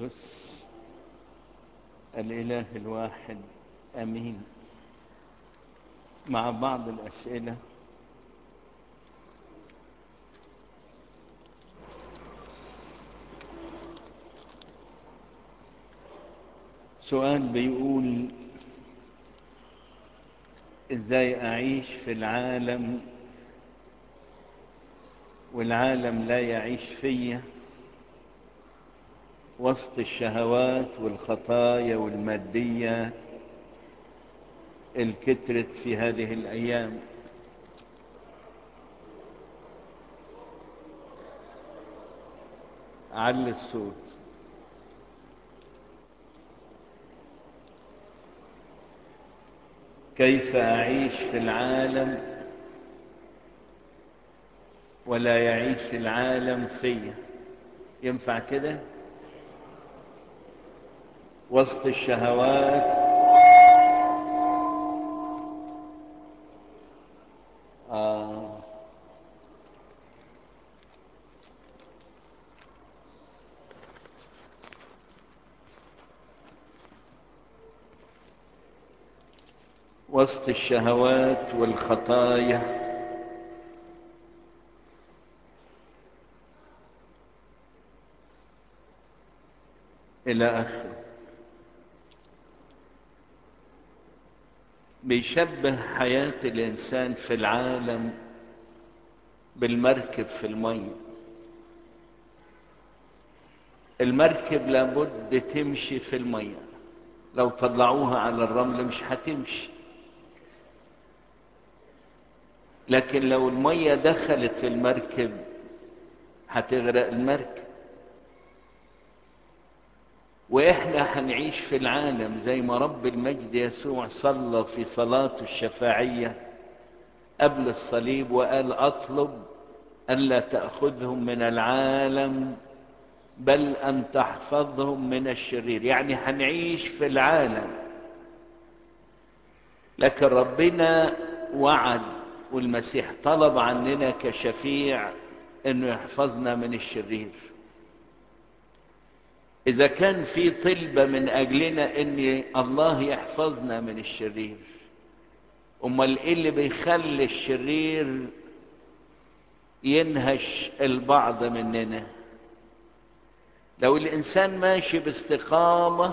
القدس الإله الواحد أمين مع بعض الأسئلة سؤال بيقول ازاي اعيش في العالم والعالم لا يعيش فيا وسط الشهوات والخطايا والمادية الكترت في هذه الأيام على الصوت كيف أعيش في العالم ولا يعيش العالم فيا ينفع كده وسط الشهوات آه وسط الشهوات والخطايا إلى آخره بيشبه حياة الإنسان في العالم بالمركب في المية المركب لابد تمشي في المية لو طلعوها على الرمل مش هتمشي لكن لو المية دخلت في المركب هتغرق المركب واحنا هنعيش في العالم زي ما رب المجد يسوع صلى في صلاته الشفاعية قبل الصليب وقال اطلب الا تأخذهم من العالم بل ان تحفظهم من الشرير يعني هنعيش في العالم لكن ربنا وعد والمسيح طلب عننا كشفيع انه يحفظنا من الشرير اذا كان في طلبة من اجلنا ان الله يحفظنا من الشرير امال ايه اللي بيخلي الشرير ينهش البعض مننا لو الانسان ماشي باستقامة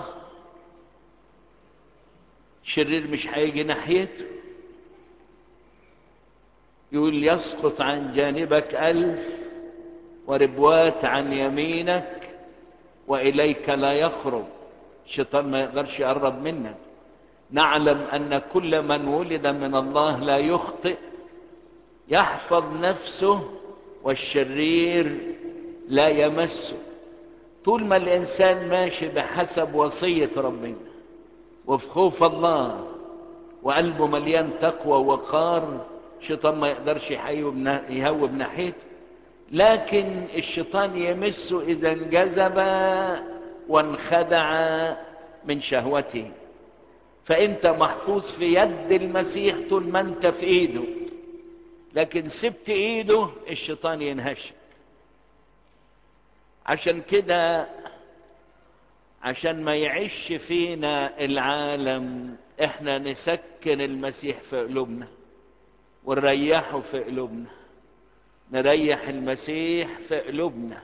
الشرير مش هيجي ناحيته يقول يسقط عن جانبك ألف وربوات عن يمينك وإليك لا يقرب الشيطان ما يقدرش يقرب منك نعلم أن كل من ولد من الله لا يخطئ يحفظ نفسه والشرير لا يمسه طول ما الإنسان ماشي بحسب وصية ربنا وفي خوف الله وقلبه مليان تقوى وقار الشيطان ما يقدرش يهوب ناحيته لكن الشيطان يمسه اذا انجذب وانخدع من شهوته فانت محفوظ في يد المسيح طول ما انت في ايده لكن سبت ايده الشيطان ينهشك عشان كده عشان ما يعيش فينا العالم احنا نسكن المسيح في قلوبنا ونريحه في قلوبنا نريح المسيح في قلوبنا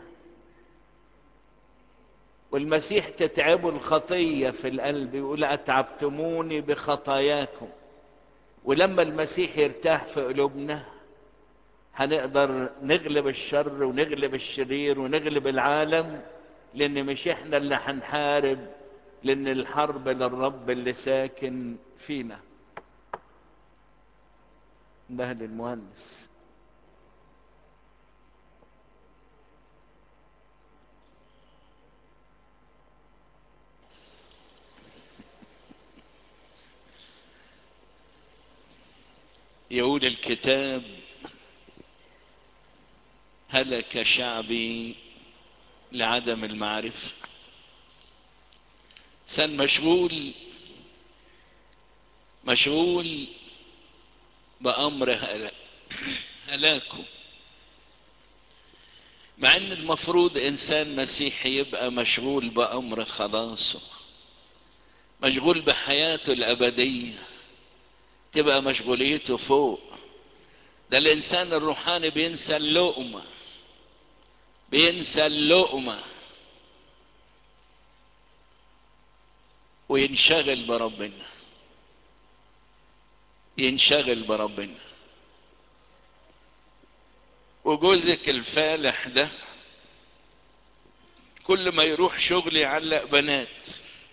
والمسيح تتعبه الخطية في القلب يقول أتعبتموني بخطاياكم ولما المسيح يرتاح في قلوبنا هنقدر نغلب الشر ونغلب الشرير ونغلب العالم لأن مش احنا اللي هنحارب لأن الحرب للرب اللي ساكن فينا ده للمهندس يقول الكتاب هلك شعبي لعدم المعرفة سن مشغول مشغول بأمر هلاكه مع ان المفروض انسان مسيحي يبقى مشغول بامر خلاصه مشغول بحياته الابديه تبقى مشغوليته فوق ده الانسان الروحاني بينسى اللقمه بينسى اللقمه وينشغل بربنا ينشغل بربنا وجوزك الفالح ده كل ما يروح شغل يعلق بنات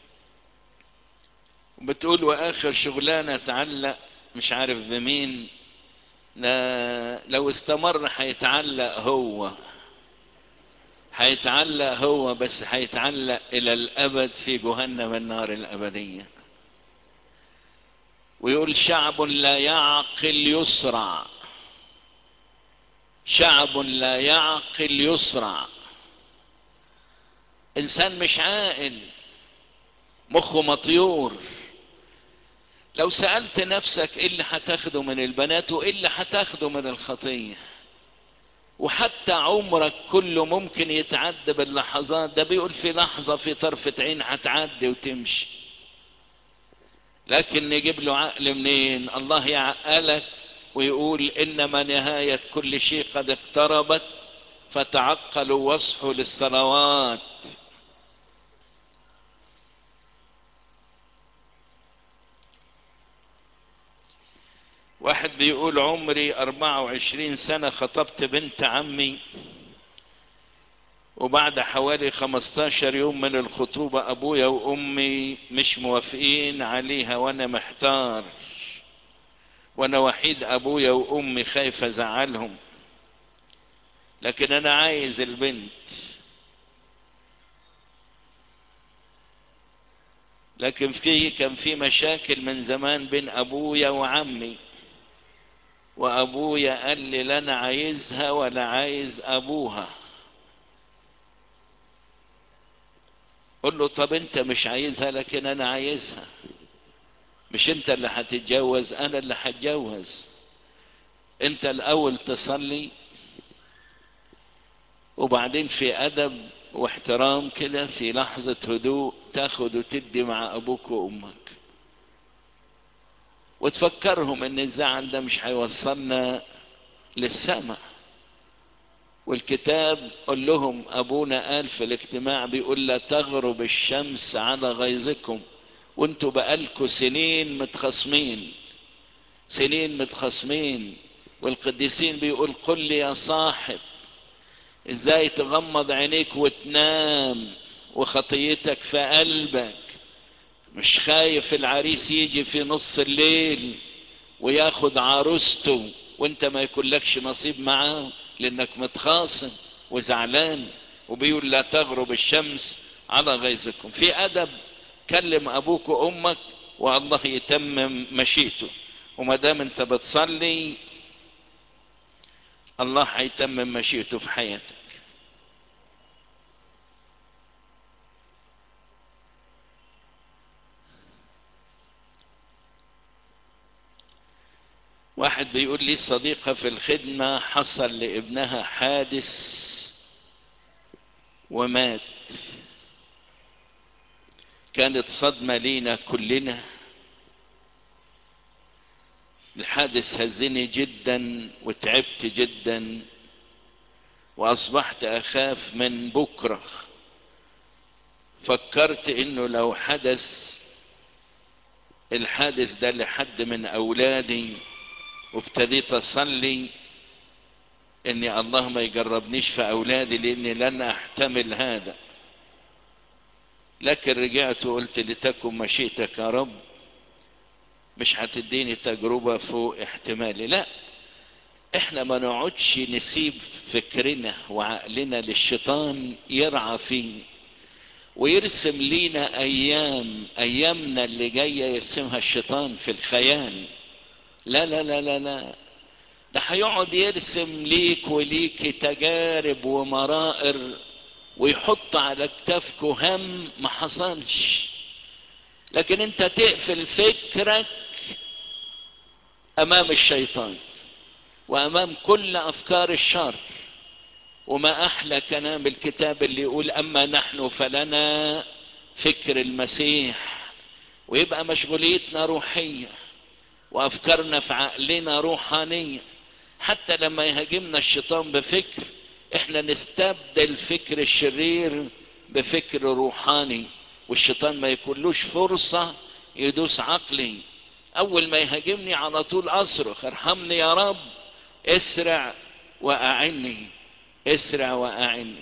وبتقول واخر شغلانه تعلق مش عارف بمين لا لو استمر هيتعلق هو هيتعلق هو بس هيتعلق الى الابد في جهنم النار الابديه ويقول شعب لا يعقل يسرع شعب لا يعقل يسرع انسان مش عاقل مخه مطيور لو سألت نفسك ايه اللي هتاخده من البنات وايه اللي هتاخده من الخطية وحتى عمرك كله ممكن يتعدى باللحظات ده بيقول في لحظة في طرفة عين هتعدي وتمشي لكن نجيب له عقل منين الله يعقلك ويقول انما نهاية كل شيء قد اقتربت فتعقلوا واصحوا للصلوات واحد بيقول عمري اربعة وعشرين سنة خطبت بنت عمي وبعد حوالي خمستاشر يوم من الخطوبة ابويا وامي مش موافقين عليها وانا محتار وانا وحيد ابويا وامي خايف ازعلهم لكن انا عايز البنت لكن في كان في مشاكل من زمان بين ابويا وعمي وابويا قال لي لا انا عايزها ولا عايز ابوها قل له طب انت مش عايزها لكن انا عايزها مش انت اللي هتتجوز انا اللي هتجوز انت الاول تصلي وبعدين في ادب واحترام كده في لحظة هدوء تاخد وتدي مع ابوك وامك وتفكرهم ان الزعل ده مش هيوصلنا للسماء والكتاب قل لهم ابونا قال في الاجتماع بيقول لا تغرب الشمس على غيظكم وانتوا بقالكوا سنين متخصمين سنين متخصمين والقديسين بيقول قل لي يا صاحب ازاي تغمض عينيك وتنام وخطيتك في قلبك مش خايف العريس يجي في نص الليل وياخد عروسته وانت ما يكونلكش نصيب معاه لانك متخاصم وزعلان وبيقول لا تغرب الشمس على غيظكم في ادب كلم ابوك وامك والله يتمم مشيئته وما دام انت بتصلي الله هيتمم مشيئته في حياتك واحد بيقول لي صديقة في الخدمة حصل لابنها حادث ومات كانت صدمة لينا كلنا الحادث هزني جدا وتعبت جدا واصبحت اخاف من بكرة فكرت انه لو حدث الحادث ده لحد من اولادي وابتديت اصلي اني الله ما يجربنيش في اولادي لاني لن احتمل هذا لكن رجعت وقلت لتكن مشيئتك يا رب مش هتديني تجربة فوق احتمالي لا احنا ما نقعدش نسيب فكرنا وعقلنا للشيطان يرعى فيه ويرسم لينا ايام ايامنا اللي جاية يرسمها الشيطان في الخيال لا لا لا لا لا ده هيقعد يرسم ليك وليك تجارب ومرائر ويحط على كتافكوا هم ما حصلش لكن انت تقفل فكرك امام الشيطان وامام كل افكار الشر وما احلى كلام الكتاب اللي يقول اما نحن فلنا فكر المسيح ويبقى مشغوليتنا روحية وافكارنا في عقلنا روحانية حتى لما يهاجمنا الشيطان بفكر احنا نستبدل فكر الشرير بفكر روحاني والشيطان ما يكونلوش فرصة يدوس عقلي اول ما يهاجمني على طول اصرخ ارحمني يا رب اسرع واعني اسرع واعني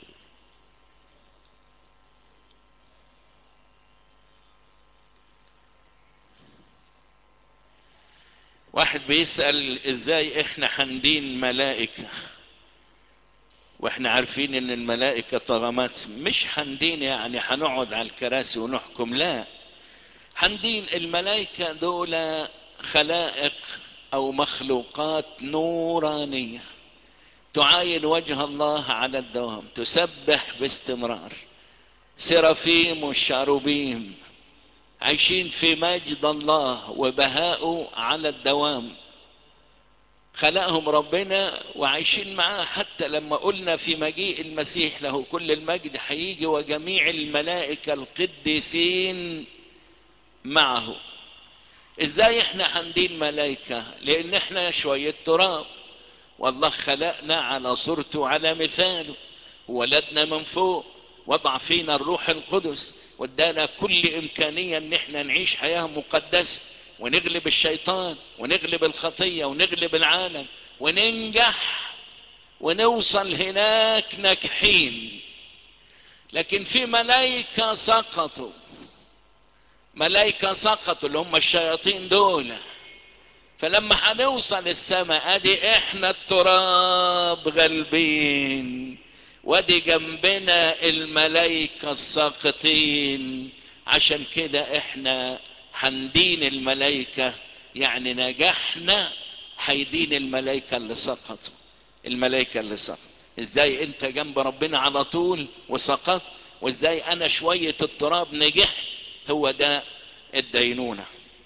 واحد بيسأل ازاي احنا حندين ملائكة واحنا عارفين ان الملائكة طغمات مش حندين يعني هنقعد على الكراسي ونحكم لا حندين الملائكة دول خلائق او مخلوقات نورانية تعاين وجه الله على الدوام تسبح باستمرار سرافيم والشاروبيم عايشين في مجد الله وبهاءه على الدوام خلقهم ربنا وعايشين معاه حتى لما قلنا في مجيء المسيح له كل المجد هيجي وجميع الملائكة القديسين معه ازاي احنا هندين ملائكة لان احنا شوية تراب والله خلقنا على صورته وعلى مثاله ولدنا من فوق وضع فينا الروح القدس وادانا كل امكانية ان احنا نعيش حياة مقدسة ونغلب الشيطان ونغلب الخطية ونغلب العالم وننجح ونوصل هناك ناجحين لكن في ملائكة سقطوا ملائكة سقطوا اللي هم الشياطين دول فلما هنوصل السماء ادي احنا التراب غالبين وادي جنبنا الملائكة الساقطين عشان كده احنا هندين الملائكة يعني نجحنا هيدين الملائكة اللي سقطوا الملائكة اللي سقطوا ازاي انت جنب ربنا على طول وسقط وازاي انا شوية التراب نجح هو ده الدينونة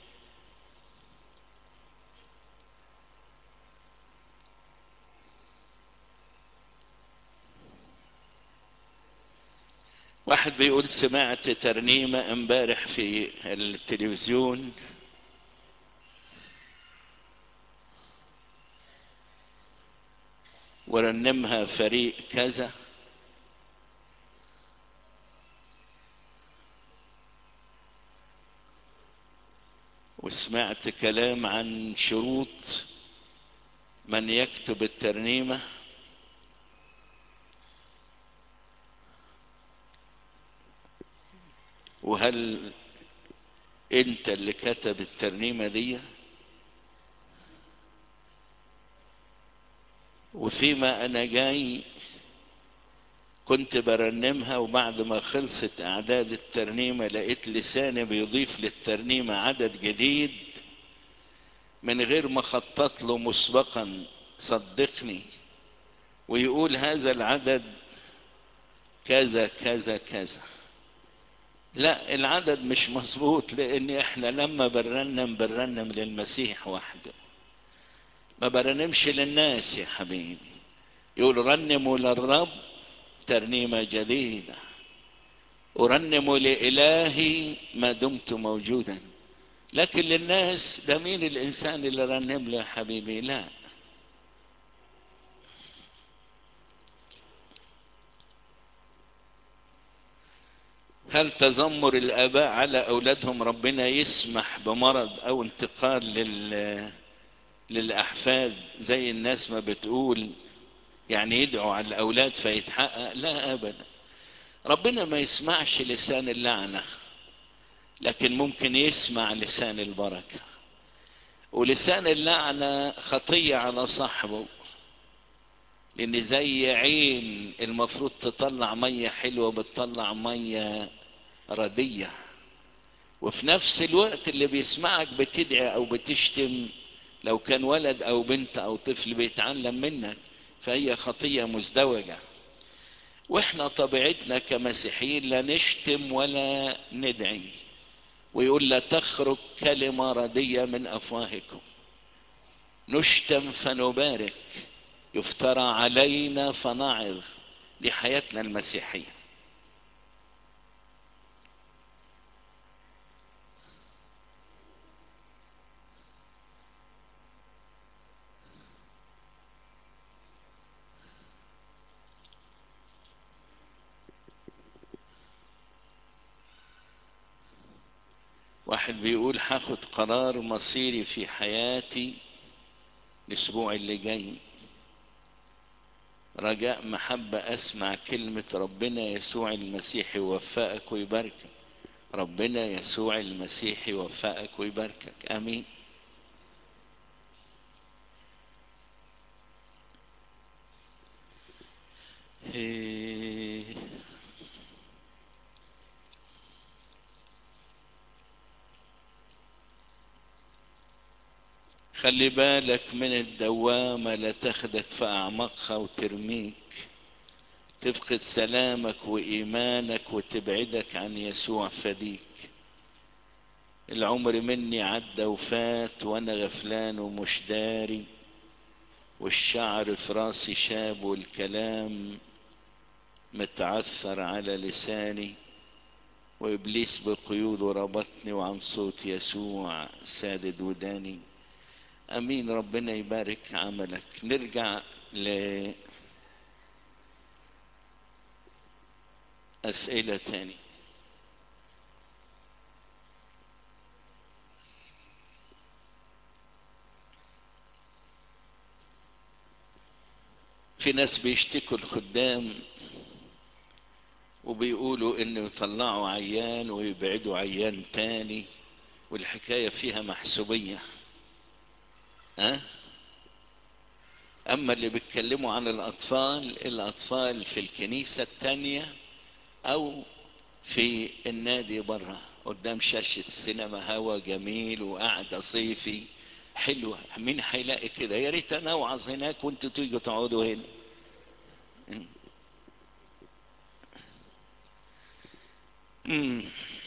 واحد بيقول سمعت ترنيمة امبارح في التلفزيون ورنمها فريق كذا وسمعت كلام عن شروط من يكتب الترنيمه وهل انت اللي كتب الترنيمة دي وفيما انا جاي كنت برنمها وبعد ما خلصت اعداد الترنيمة لقيت لساني بيضيف للترنيمة عدد جديد من غير ما خطط له مسبقا صدقني ويقول هذا العدد كذا كذا كذا لا العدد مش مظبوط لان احنا لما برنم برنم للمسيح وحده ما برنمش للناس يا حبيبي يقول رنموا للرب ترنيمة جديدة أرنم لإلهي ما دمت موجودا لكن للناس ده مين الإنسان اللي رنم له يا حبيبي لا هل تذمر الآباء على أولادهم ربنا يسمح بمرض أو انتقال لل... للأحفاد زي الناس ما بتقول يعني يدعوا على الأولاد فيتحقق لا أبدا ربنا ما يسمعش لسان اللعنة لكن ممكن يسمع لسان البركة ولسان اللعنة خطية على صاحبه لأن زي عين المفروض تطلع مية حلوة بتطلع مية ردية وفي نفس الوقت اللي بيسمعك بتدعي أو بتشتم لو كان ولد أو بنت أو طفل بيتعلم منك فهي خطية مزدوجة واحنا طبيعتنا كمسيحيين لا نشتم ولا ندعي ويقول لا تخرج كلمة ردية من أفواهكم نشتم فنبارك يفترى علينا فنعظ دي حياتنا المسيحية واحد بيقول هاخد قرار مصيري في حياتي الاسبوع اللي جاي رجاء محبة اسمع كلمة ربنا يسوع المسيح يوفقك ويباركك ربنا يسوع المسيح يوفقك ويباركك امين إيه خلي بالك من الدوامة لا تاخدك في أعماقها وترميك تفقد سلامك وإيمانك وتبعدك عن يسوع فديك العمر مني عدى وفات وأنا غفلان ومش داري والشعر في راسي شاب والكلام متعثر على لساني وإبليس بقيوده ربطني وعن صوت يسوع سادد وداني امين ربنا يبارك عملك نرجع ل اسئلة تاني في ناس بيشتكوا الخدام وبيقولوا انه يطلعوا عيان ويبعدوا عيان تاني والحكاية فيها محسوبية ها اما اللي بيتكلموا عن الاطفال الاطفال في الكنيسة التانية او في النادي برا قدام شاشة السينما هوا جميل وقعدة صيفي حلوة مين هيلاقي كده يا ريت انا اوعظ هناك وانتوا تيجوا تقعدوا هنا امم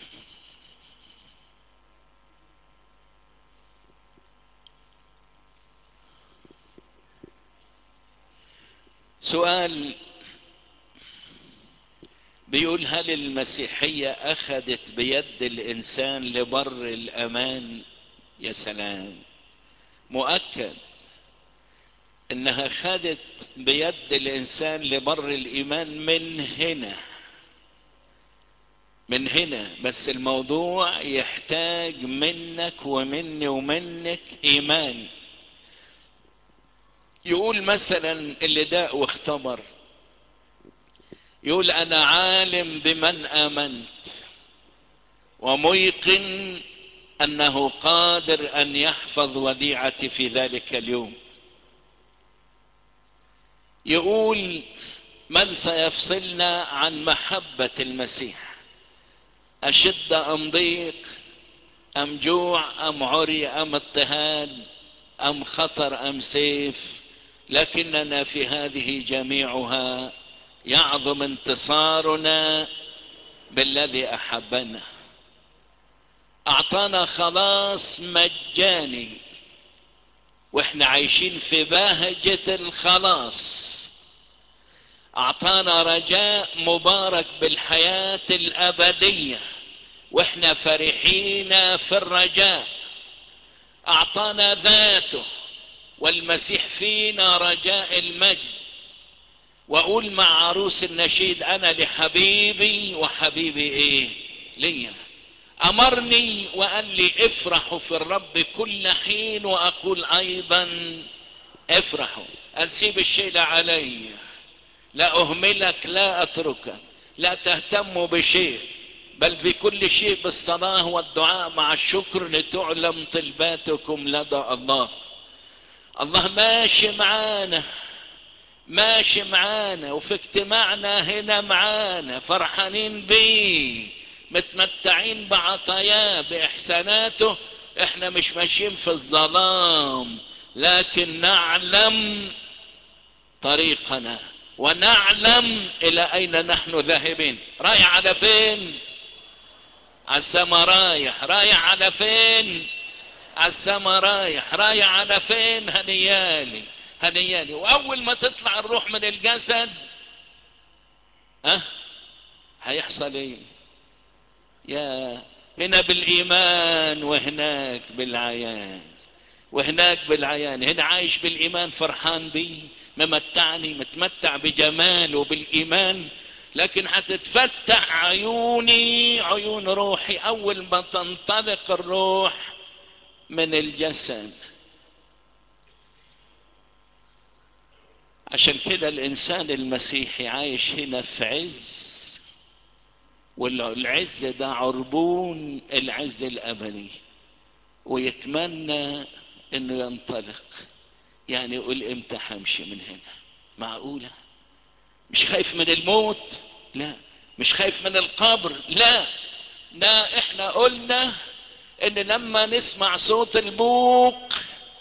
سؤال بيقول هل المسيحية أخذت بيد الإنسان لبر الأمان يا سلام مؤكد إنها خدت بيد الإنسان لبر الإيمان من هنا من هنا بس الموضوع يحتاج منك ومني ومنك إيمان يقول مثلا اللي داء واختبر يقول انا عالم بمن امنت وميقن انه قادر ان يحفظ وديعتي في ذلك اليوم يقول من سيفصلنا عن محبة المسيح اشد ام ضيق ام جوع ام عري ام اضطهاد ام خطر ام سيف لكننا في هذه جميعها يعظم انتصارنا بالذي احبنا اعطانا خلاص مجاني واحنا عايشين في بهجة الخلاص اعطانا رجاء مبارك بالحياة الابدية واحنا فرحين في الرجاء اعطانا ذاته والمسيح فينا رجاء المجد واقول مع عروس النشيد انا لحبيبي وحبيبي ايه ليا امرني وقال لي افرحوا في الرب كل حين واقول ايضا افرحوا انسيب الشيء علي لا اهملك لا اتركك لا تهتموا بشيء بل في كل شيء بالصلاة والدعاء مع الشكر لتعلم طلباتكم لدى الله الله ماشي معانا ماشي معانا وفي اجتماعنا هنا معانا فرحانين بيه متمتعين بعطاياه باحساناته احنا مش ماشيين في الظلام لكن نعلم طريقنا ونعلم الى اين نحن ذاهبين رايح على فين على السما رايح رايح على فين على السما رايح رايح على فين هنيالي هنياني واول ما تطلع الروح من الجسد ها أه؟ هيحصل ايه يا هنا بالايمان وهناك بالعيان وهناك بالعيان هنا عايش بالايمان فرحان بيه ممتعني متمتع بجماله بالايمان لكن هتتفتح عيوني عيون روحي اول ما تنطلق الروح من الجسد عشان كده الانسان المسيحي عايش هنا في عز والعز ده عربون العز الابدي ويتمنى انه ينطلق يعني يقول امتى همشي من هنا معقوله مش خايف من الموت لا مش خايف من القبر لا لا احنا قلنا ان لما نسمع صوت البوق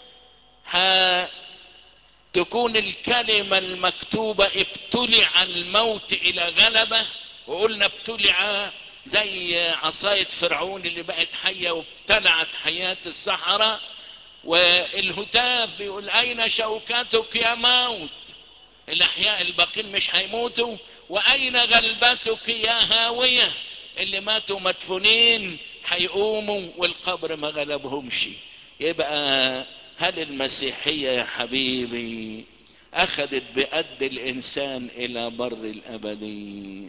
تكون الكلمة المكتوبة ابتلع الموت الى غلبة وقلنا ابتلع زي عصاية فرعون اللي بقت حية وابتلعت حياة الصحراء والهتاف بيقول اين شوكتك يا موت الاحياء الباقين مش هيموتوا واين غلبتك يا هاوية اللي ماتوا مدفونين هيقوموا والقبر ما غلبهمش يبقى هل المسيحية يا حبيبي اخذت بقد الانسان الى بر الابدي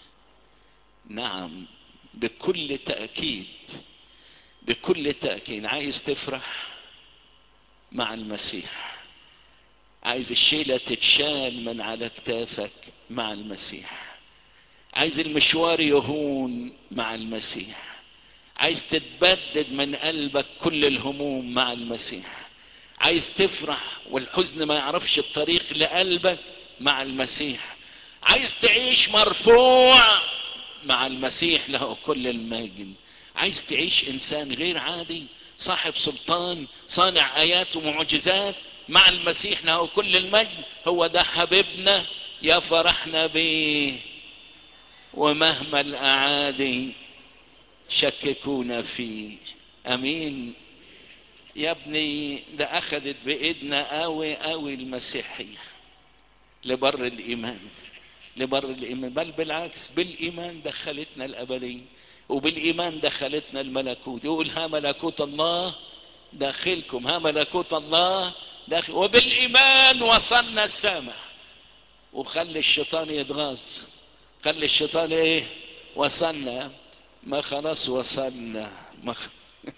نعم بكل تأكيد بكل تأكيد عايز تفرح مع المسيح عايز الشيلة تتشال من على كتافك مع المسيح عايز المشوار يهون مع المسيح عايز تتبدد من قلبك كل الهموم مع المسيح عايز تفرح والحزن ما يعرفش الطريق لقلبك مع المسيح عايز تعيش مرفوع مع المسيح له كل المجد عايز تعيش انسان غير عادي صاحب سلطان صانع ايات ومعجزات مع المسيح له كل المجد هو ده حبيبنا يا فرحنا بيه ومهما الاعادي شككونا فيه امين يا ابني ده اخذت بايدنا قوي قوي المسيحيه لبر الايمان لبر الايمان بل بالعكس بالايمان دخلتنا الابديه وبالايمان دخلتنا الملكوت يقول ها ملكوت الله داخلكم ها ملكوت الله داخل وبالايمان وصلنا السماء وخلي الشيطان يتغاظ خلي الشيطان ايه وصلنا ما خلاص وصلنا ما خ...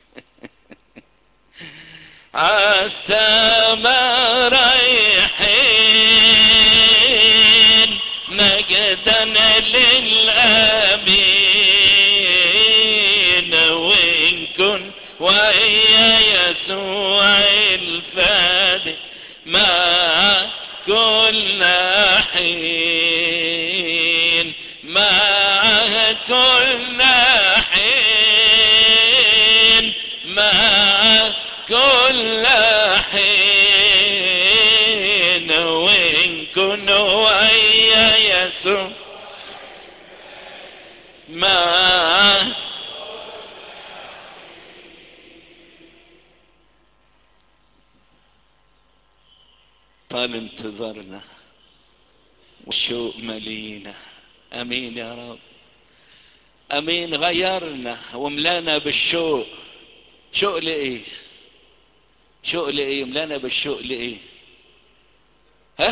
عالسما رايحين مجدا للامين وان كن ويا يسوع الفادي مع كل حين مع كل حين مع كل حين وإن كن ويا يسوع مع طال انتظرنا والشوق ملينا امين يا رب امين غيرنا وملانا بالشوق شوق لايه شوق لايه ملانا بالشوق لايه ها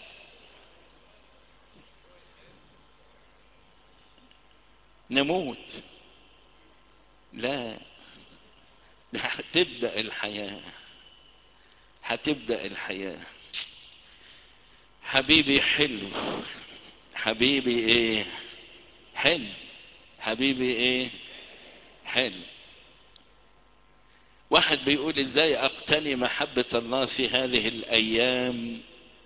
نموت لا ده هتبدا الحياه هتبدا الحياه حبيبي حلو حبيبي ايه حلو حبيبي ايه حلو واحد بيقول ازاي اقتني محبة الله في هذه الايام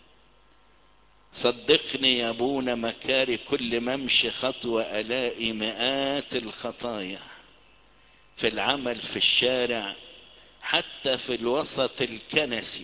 صدقني يا ابونا مكاري كل ما امشي خطوة الاقي مئات الخطايا في العمل في الشارع حتى في الوسط الكنسي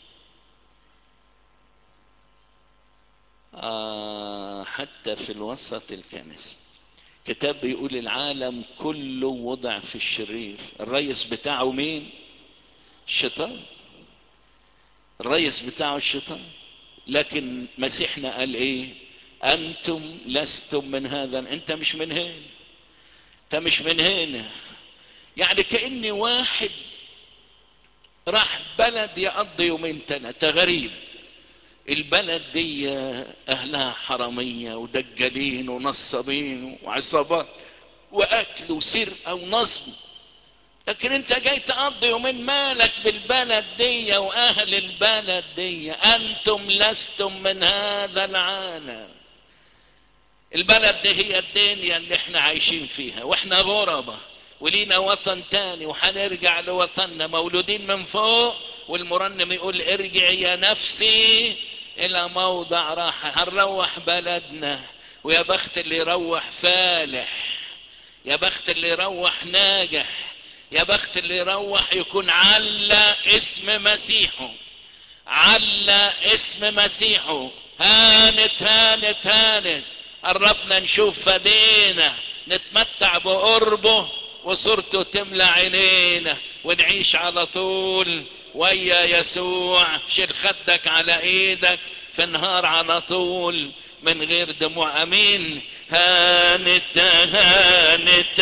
آه حتى في الوسط الكنسي كتاب بيقول العالم كله وضع في الشرير الرئيس بتاعه مين الشيطان الرئيس بتاعه الشيطان لكن مسيحنا قال ايه انتم لستم من هذا انت مش من هنا انت مش من هنا يعني كأني واحد راح بلد يقضي يومين ثلاثة غريب البلد دي اهلها حرامية ودجالين ونصابين وعصابات وقتل وسرقة ونصب لكن انت جاي تقضي يومين مالك بالبلد دي واهل البلد دي انتم لستم من هذا العالم البلد دي هي الدنيا اللي احنا عايشين فيها واحنا غربة ولينا وطن تاني وحنرجع لوطننا مولودين من فوق والمرنم يقول ارجع يا نفسي الى موضع راحة هنروح بلدنا ويا بخت اللي يروح فالح يا بخت اللي يروح ناجح يا بخت اللي يروح يكون على اسم مسيحه على اسم مسيحه هانت هانت هانت قربنا نشوف فدينا نتمتع بقربه وصورته تملى عينينا ونعيش على طول ويا يسوع شيل خدك على ايدك في النهار على طول من غير دموع امين هانت هانت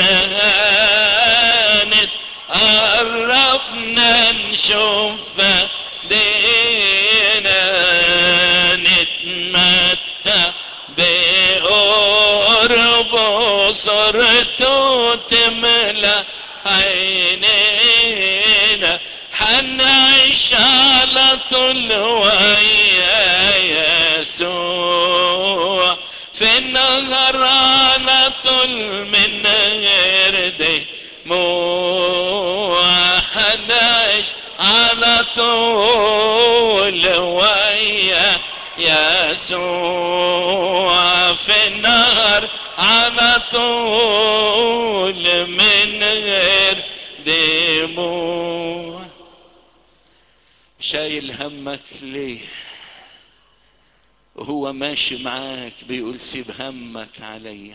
هانت قربنا نشوف دينا نتمتع بقرب صرته تملى عينينا حنعيش على طول ويا يسوع في النهر على طول من غير دموع حنعيش على طول ويا يسوع في النهر على طول من غير دموع شايل همك ليه وهو ماشي معاك بيقول سيب همك عليا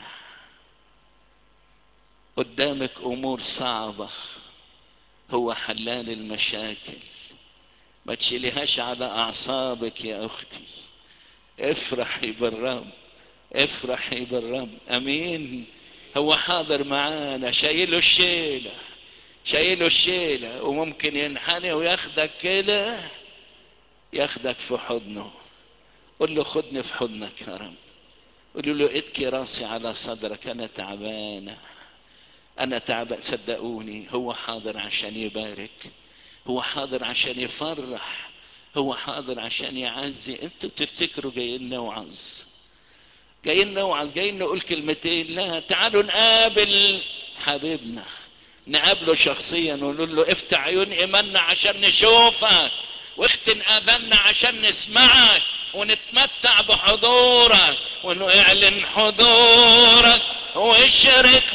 قدامك امور صعبة هو حلال المشاكل ما تشيليهاش على اعصابك يا اختي افرحي بالرب افرحي بالرب امين هو حاضر معانا شايله الشيلة شايله الشيلة وممكن ينحني وياخدك كده ياخدك في حضنه قل له خدني في حضنك يا رب قل له اتكي راسي على صدرك انا تعبانة انا تعبان صدقوني هو حاضر عشان يبارك هو حاضر عشان يفرح هو حاضر عشان يعزي انتوا تفتكروا جايين نوعظ جايين نوعظ جايين نقول كلمتين لا تعالوا نقابل حبيبنا نقابله شخصيا ونقول له افتح عيون ايماننا عشان نشوفك واختن اذاننا عشان نسمعك ونتمتع بحضورك ونعلن حضورك واشرك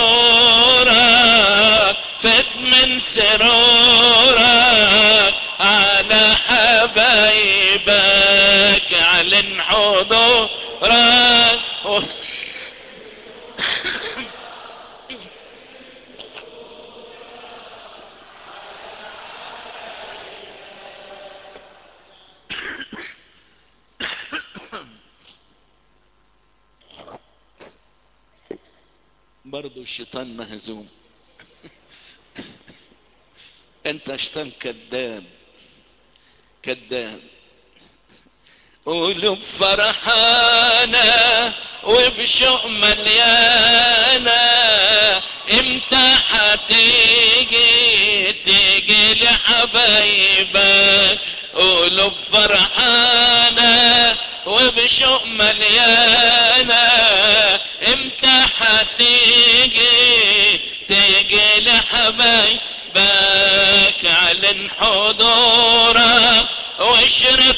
بنورك فت من سرورك على حبايبك اعلن حضورك برضو الشيطان مهزوم انت شيطان كذاب كذاب قلوب فرحانة وبشوق مليانة امتى حتيجي تيجي لحبايبك قلوب فرحانة وبشوق مليانة امتى حتيجي تيجي لحبايبك علن حضورك واشرق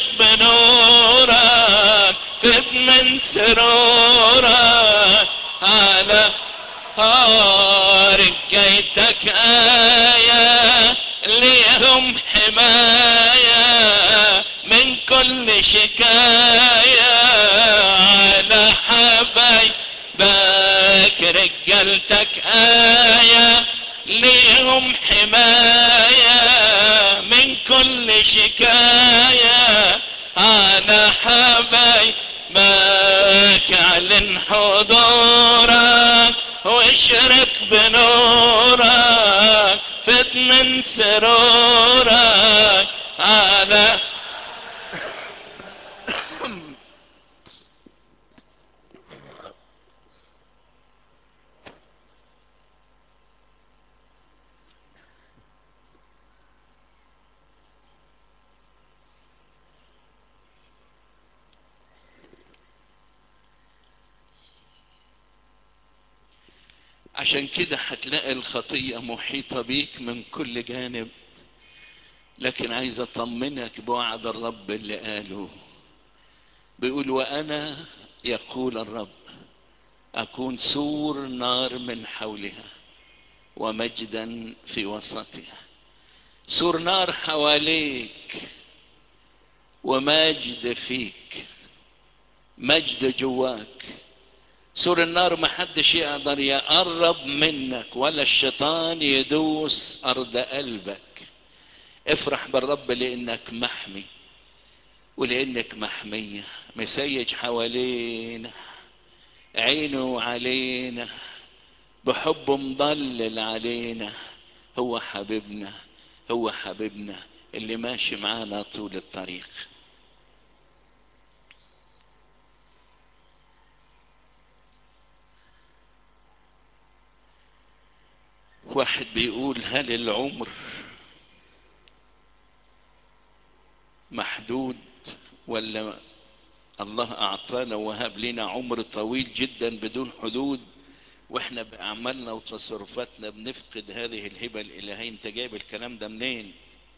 بنورك فد من سرورك على رجيتك آية ليهم حماية من كل شكاية على حبايبك رجلتك آية ليهم حماية من كل شكاية على حبايبك اعلن حضورك واشرك بنورك فد من سرورك على عشان كده هتلاقي الخطية محيطة بيك من كل جانب لكن عايز اطمنك بوعد الرب اللي قاله بيقول وانا يقول الرب اكون سور نار من حولها ومجدا في وسطها سور نار حواليك ومجد فيك مجد جواك سور النار محدش يقدر يقرب منك ولا الشيطان يدوس ارض قلبك افرح بالرب لانك محمي ولانك محمية مسيج حوالينا عينه علينا بحبه مضلل علينا هو حبيبنا هو حبيبنا اللي ماشي معانا طول الطريق واحد بيقول هل العمر محدود ولا الله اعطانا وهب لنا عمر طويل جدا بدون حدود واحنا باعمالنا وتصرفاتنا بنفقد هذه الهبه الالهيه انت جايب الكلام ده منين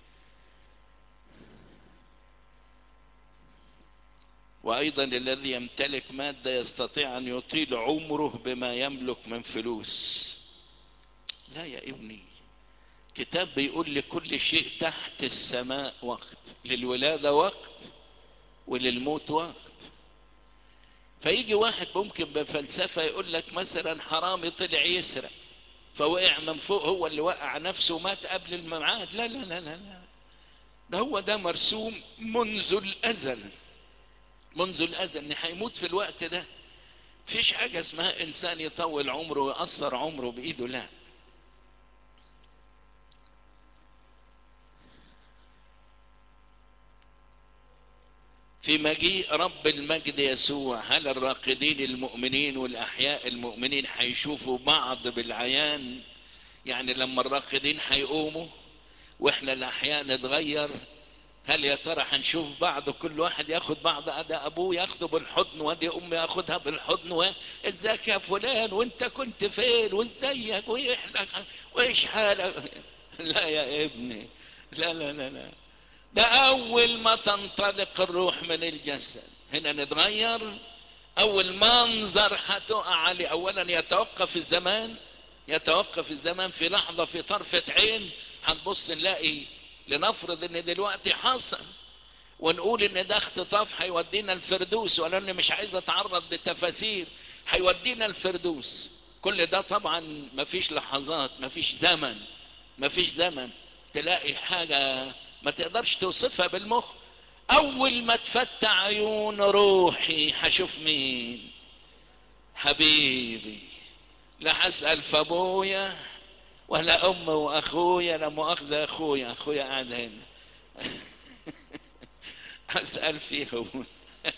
وايضا الذي يمتلك ماده يستطيع ان يطيل عمره بما يملك من فلوس لا يا ابني كتاب بيقول لكل شيء تحت السماء وقت للولادة وقت وللموت وقت فيجي واحد ممكن بفلسفة يقول لك مثلا حرامي طلع يسرق فوقع من فوق هو اللي وقع نفسه ومات قبل الميعاد لا لا لا لا لا ده هو ده مرسوم منذ الأزل منذ الأزل ان هيموت في الوقت ده فيش حاجة اسمها انسان يطول عمره ويقصر عمره بايده لا في مجيء رب المجد يسوع هل الراقدين المؤمنين والاحياء المؤمنين هيشوفوا بعض بالعيان يعني لما الراقدين هيقوموا واحنا الاحياء نتغير هل يا ترى هنشوف بعض كل واحد ياخد بعض ادى ابوه ياخده بالحضن وادي امي ياخدها بالحضن ازيك يا فلان وانت كنت فين وازيك وايش حالك لا يا ابني لا لا لا لا ده اول ما تنطلق الروح من الجسد هنا نتغير اول منظر هتقع عليه اولا يتوقف الزمان يتوقف الزمان في لحظة في طرفة عين هنبص نلاقي لنفرض ان دلوقتي حصل ونقول ان ده اختطاف هيودينا الفردوس ولاني مش عايز اتعرض لتفاسير هيودينا الفردوس كل ده طبعا مفيش لحظات مفيش زمن مفيش زمن تلاقي حاجة ما تقدرش توصفها بالمخ اول ما تفتح عيون روحي هشوف مين حبيبي لا هسأل في ابويا ولا ام واخويا لا مؤاخذة اخويا اخويا قاعد هنا اسأل فيهم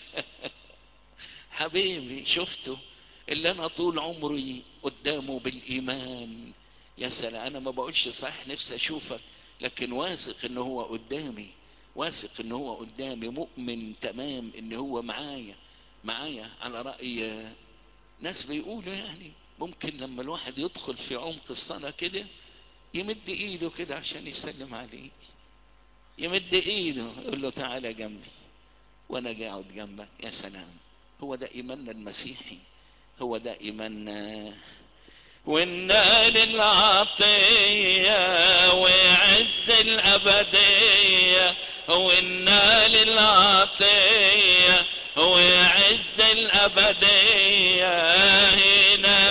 حبيبي شفته اللي انا طول عمري قدامه بالايمان يا سلام انا ما بقولش صحيح نفسي اشوفك لكن واثق ان هو قدامي واثق ان هو قدامي مؤمن تمام ان هو معايا معايا على رأي ناس بيقولوا يعني ممكن لما الواحد يدخل في عمق الصلاة كده يمد ايده كده عشان يسلم عليه يمد ايده يقول له تعالى جنبي وانا قاعد جنبك يا سلام هو ده ايماننا المسيحي هو ده ايماننا والنال العطية وعز الأبدية والنال العطية وعز الأبدية هنا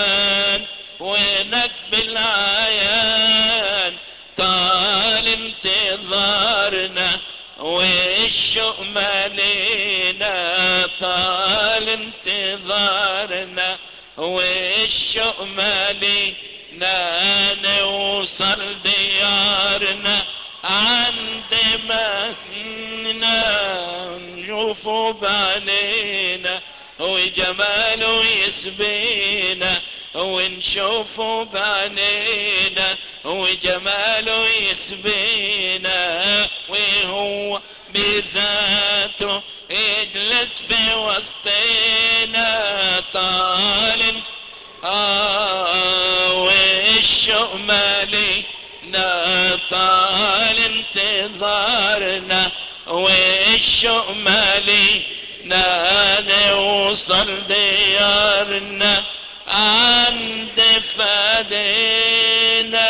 بالإيمان وهناك بالعيان طال امتحان والشوق مالينا طال انتظارنا والشوق مالينا نوصل ديارنا عند مهنا نشوفه بعينينا وجماله يسبينا ونشوفه بعينينا وجماله يسبينا وهو بذاته يجلس في وسطنا طال آه والشوق مالينا طال انتظارنا والشوق مالينا نوصل ديارنا عند فدينا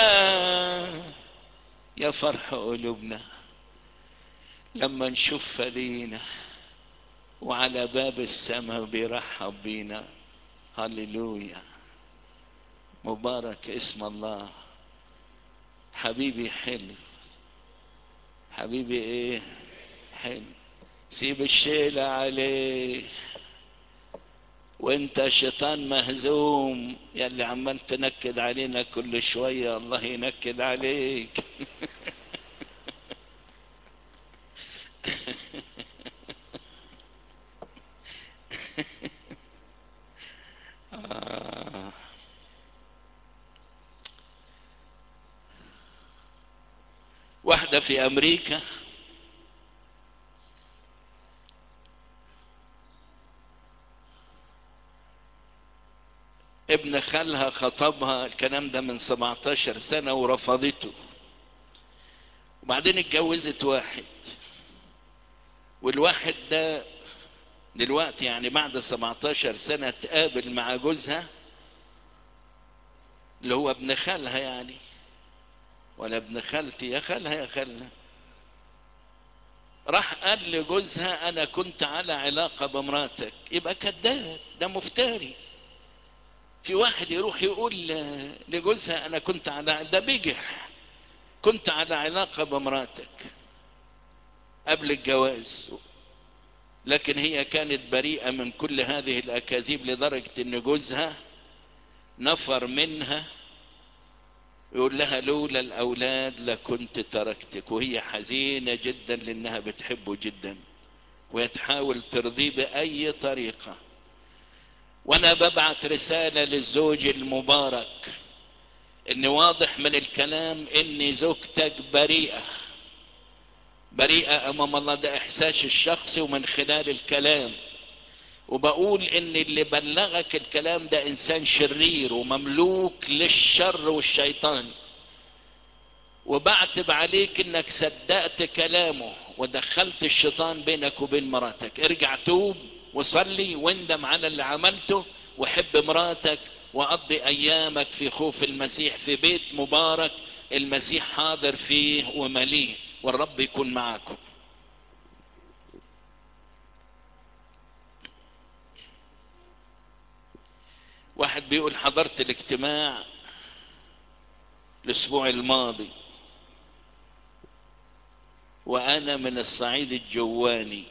يا فرح قلوبنا لما نشوف فدينا وعلى باب السماء بيرحب بينا هللويا مبارك اسم الله حبيبي حلو حبيبي ايه حلو سيب الشيلة عليه وانت شيطان مهزوم يلي عمال تنكد علينا كل شوية الله ينكد عليك آه. واحدة في أمريكا ابن خالها خطبها الكلام ده من 17 سنة ورفضته وبعدين اتجوزت واحد والواحد ده دلوقتي يعني بعد 17 سنة تقابل مع جوزها اللي هو ابن خالها يعني ولا ابن خالتي يا خالها يا خالنا راح قال لجوزها انا كنت على علاقة بمراتك يبقى كذاب ده مفتري في واحد يروح يقول لجوزها انا كنت على ده بجح كنت على علاقة بمراتك قبل الجواز لكن هي كانت بريئة من كل هذه الاكاذيب لدرجة ان جوزها نفر منها يقول لها لولا الاولاد لكنت تركتك وهي حزينة جدا لانها بتحبه جدا وتحاول ترضيه باي طريقة وانا ببعت رسالة للزوج المبارك ان واضح من الكلام ان زوجتك بريئة بريئة امام الله ده احساس الشخصي ومن خلال الكلام وبقول ان اللي بلغك الكلام ده انسان شرير ومملوك للشر والشيطان وبعتب عليك انك صدقت كلامه ودخلت الشيطان بينك وبين مراتك ارجع توب وصلي واندم على اللي عملته وحب مراتك وقضي ايامك في خوف المسيح في بيت مبارك المسيح حاضر فيه ومليه والرب يكون معكم واحد بيقول حضرت الاجتماع الاسبوع الماضي وانا من الصعيد الجواني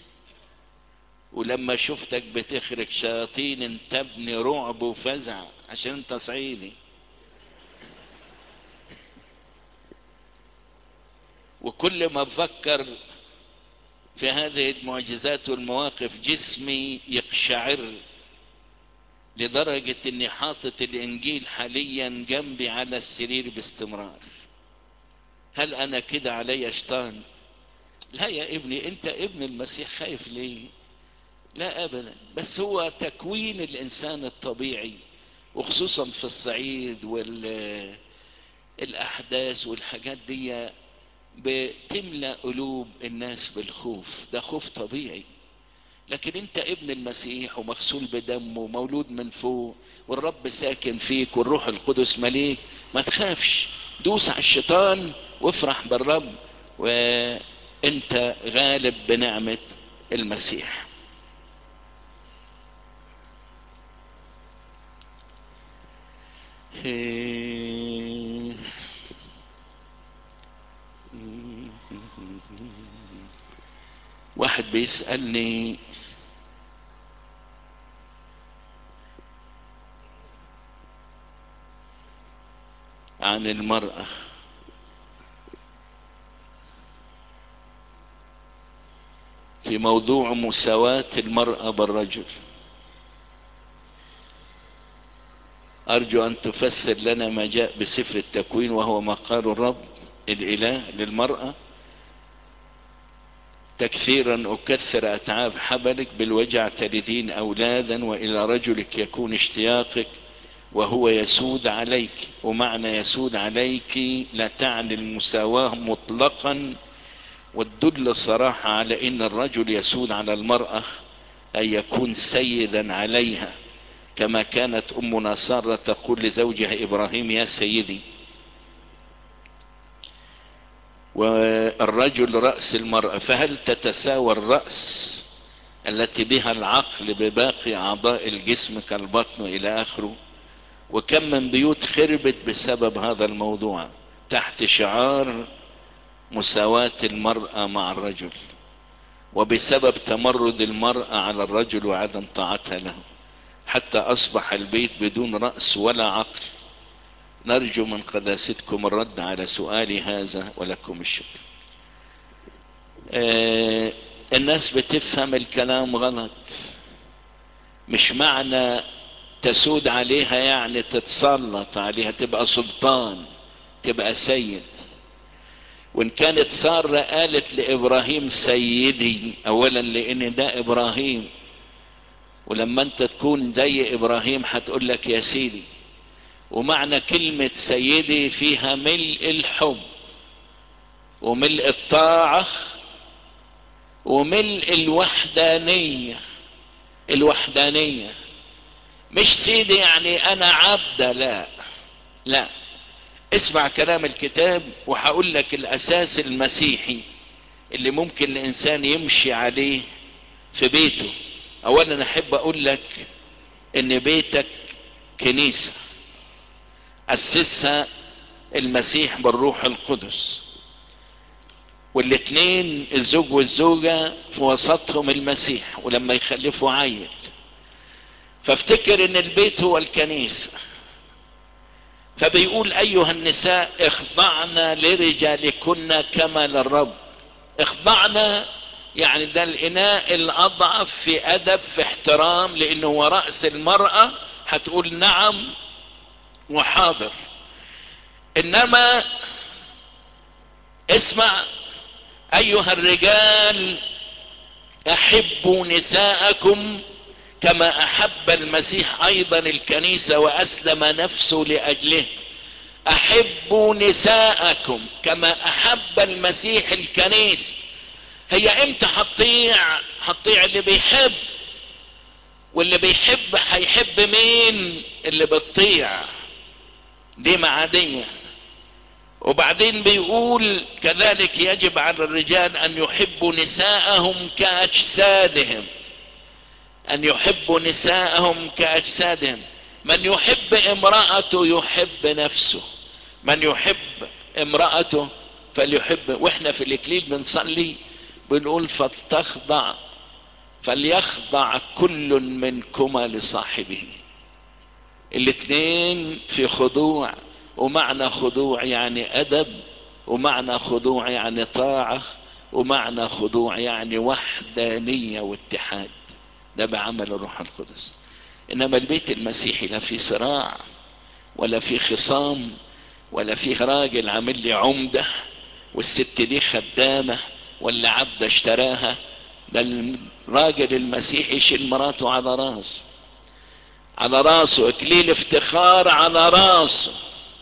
ولما شفتك بتخرج شياطين انتبني رعب وفزع عشان انت صعيدي وكل ما بفكر في هذه المعجزات والمواقف جسمي يقشعر لدرجة اني حاطط الانجيل حاليا جنبي على السرير باستمرار هل انا كده علي شيطان لا يا ابني انت ابن المسيح خايف ليه لا ابدا بس هو تكوين الانسان الطبيعي وخصوصا في الصعيد والاحداث والحاجات دي بتملأ قلوب الناس بالخوف ده خوف طبيعي لكن انت ابن المسيح ومغسول بدمه ومولود من فوق والرب ساكن فيك والروح القدس مليك ما تخافش دوس على الشيطان وافرح بالرب وانت غالب بنعمة المسيح واحد بيسألني عن المرأة في موضوع مساواة المرأة بالرجل أرجو أن تفسر لنا ما جاء بسفر التكوين وهو مقال الرب الإله للمرأة تكثيرا أكثر أتعاب حبلك بالوجع تلدين أولادا وإلى رجلك يكون اشتياقك وهو يسود عليك ومعنى يسود عليك لا تعني المساواة مطلقا والدل صراحة على ان الرجل يسود على المرأة ان يكون سيدا عليها كما كانت امنا سارة تقول لزوجها ابراهيم يا سيدي والرجل رأس المرأة فهل تتساوى الرأس التي بها العقل بباقي اعضاء الجسم كالبطن الى اخره وكم من بيوت خربت بسبب هذا الموضوع تحت شعار مساواة المرأة مع الرجل وبسبب تمرد المرأة على الرجل وعدم طاعتها له حتى أصبح البيت بدون رأس ولا عقل نرجو من قداستكم الرد على سؤالي هذا ولكم الشكر آه الناس بتفهم الكلام غلط مش معنى تسود عليها يعني تتسلط عليها تبقى سلطان تبقى سيد وان كانت سارة قالت لابراهيم سيدي اولا لان ده ابراهيم ولما انت تكون زي ابراهيم هتقول لك يا سيدي ومعنى كلمة سيدي فيها ملء الحب وملء الطاعة وملء الوحدانية الوحدانية مش سيدي يعني انا عبد لا لا اسمع كلام الكتاب وهقول لك الاساس المسيحي اللي ممكن الانسان يمشي عليه في بيته اولا احب اقول لك ان بيتك كنيسة اسسها المسيح بالروح القدس والاتنين الزوج والزوجة في وسطهم المسيح ولما يخلفوا عيل فافتكر ان البيت هو الكنيسة فبيقول ايها النساء اخضعنا لرجالكن كما للرب اخضعنا يعني ده الاناء الاضعف في ادب في احترام لانه هو رأس المرأة هتقول نعم وحاضر انما اسمع ايها الرجال احبوا نساءكم كما احب المسيح ايضا الكنيسة واسلم نفسه لاجله احبوا نساءكم كما احب المسيح الكنيسة هي امتى هتطيع هتطيع اللي بيحب واللي بيحب هيحب مين اللي بتطيع دي معادية وبعدين بيقول كذلك يجب على الرجال ان يحبوا نساءهم كاجسادهم ان يحبوا نساءهم كاجسادهم من يحب امرأته يحب نفسه من يحب امرأته فليحب واحنا في الاكليل بنصلي بنقول فلتخضع فليخضع كل منكما لصاحبه الاثنين في خضوع ومعنى خضوع يعني ادب ومعنى خضوع يعني طاعة ومعنى خضوع يعني وحدانية واتحاد ده بعمل الروح القدس انما البيت المسيحي لا في صراع ولا في خصام ولا في راجل عامل لي عمدة والست دي خدامة ولا عبد اشتراها ده الراجل المسيحي يشيل مراته على راسه على راسه اكليل افتخار على راسه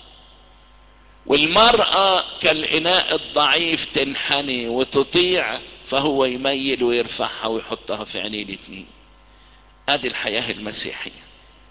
والمرأة كالإناء الضعيف تنحني وتطيع فهو يميل ويرفعها ويحطها في عينيه الاثنين هذه الحياة المسيحية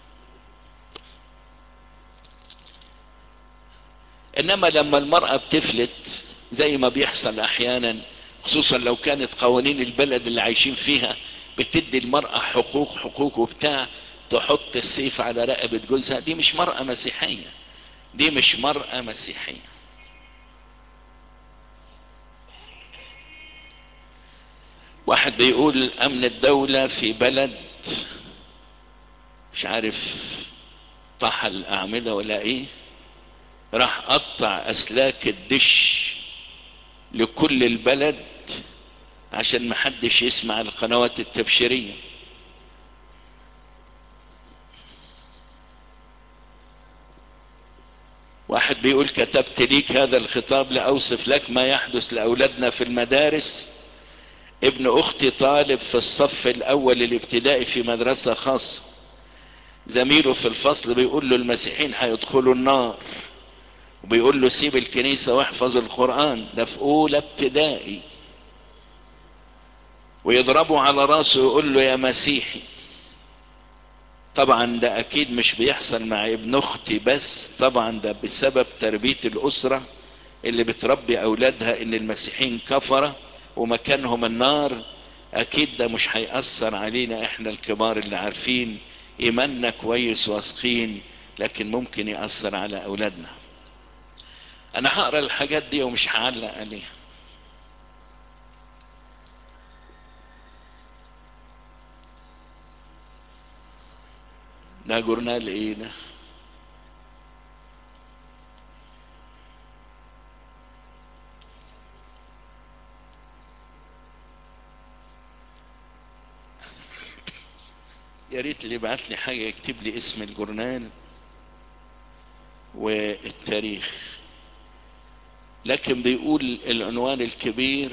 انما لما المرأة بتفلت زي ما بيحصل احيانا خصوصا لو كانت قوانين البلد اللي عايشين فيها بتدي المرأة حقوق حقوق وبتاع تحط السيف على رقبة جوزها دي مش مرأة مسيحية دي مش مرأة مسيحية واحد بيقول امن الدولة في بلد مش عارف طحى الاعمدة ولا ايه راح قطع اسلاك الدش لكل البلد عشان محدش يسمع القنوات التبشيرية واحد بيقول كتبت ليك هذا الخطاب لأوصف لك ما يحدث لأولادنا في المدارس ابن أختي طالب في الصف الأول الابتدائي في مدرسة خاصة زميله في الفصل بيقول له المسيحيين هيدخلوا النار وبيقول له سيب الكنيسة واحفظ القرآن ده في أولى ابتدائي ويضربه على راسه ويقول له يا مسيحي طبعا ده اكيد مش بيحصل مع ابن اختي بس طبعا ده بسبب تربية الاسرة اللي بتربي اولادها ان المسيحيين كفرة ومكانهم النار اكيد ده مش هيأثر علينا احنا الكبار اللي عارفين ايماننا كويس واثقين لكن ممكن يأثر على اولادنا انا هقرا الحاجات دي ومش هعلق عليها ده جورنال ايه ده يا ريت اللي يبعت لي حاجه يكتب لي اسم الجورنال والتاريخ لكن بيقول العنوان الكبير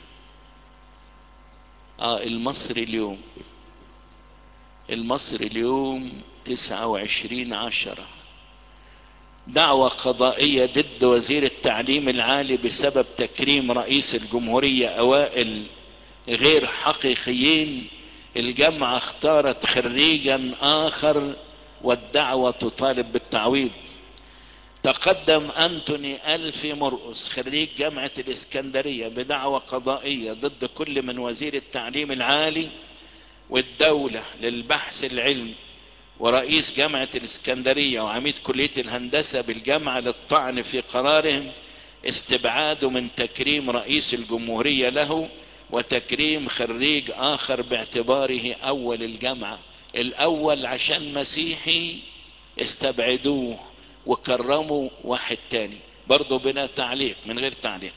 اه المصري اليوم المصري اليوم تسعة وعشرين عشرة دعوة قضائية ضد وزير التعليم العالي بسبب تكريم رئيس الجمهورية أوائل غير حقيقيين الجامعة اختارت خريجا آخر والدعوة تطالب بالتعويض تقدم أنتوني ألفي مرقس خريج جامعة الإسكندرية بدعوة قضائية ضد كل من وزير التعليم العالي والدولة للبحث العلمي ورئيس جامعة الإسكندرية وعميد كلية الهندسة بالجامعة للطعن في قرارهم استبعاده من تكريم رئيس الجمهورية له وتكريم خريج آخر باعتباره أول الجامعة الأول عشان مسيحي استبعدوه وكرموا واحد تاني برضه بلا تعليق من غير تعليق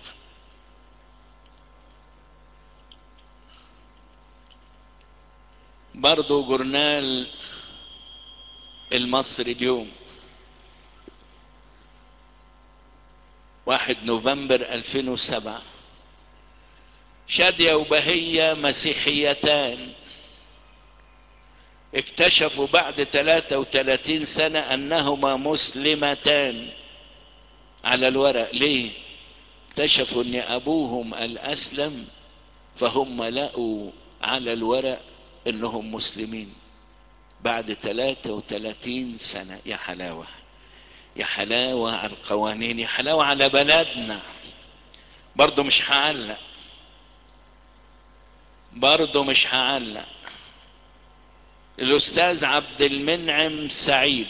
برضه جورنال المصري اليوم واحد نوفمبر 2007 شادية وبهية مسيحيتان اكتشفوا بعد 33 سنة انهما مسلمتان على الورق ليه اكتشفوا ان ابوهم الاسلم فهم لقوا على الورق انهم مسلمين بعد 33 سنة يا حلاوة يا حلاوة على القوانين يا حلاوة على بلدنا برضو مش هعلق برضو مش هعلق الاستاذ عبد المنعم سعيد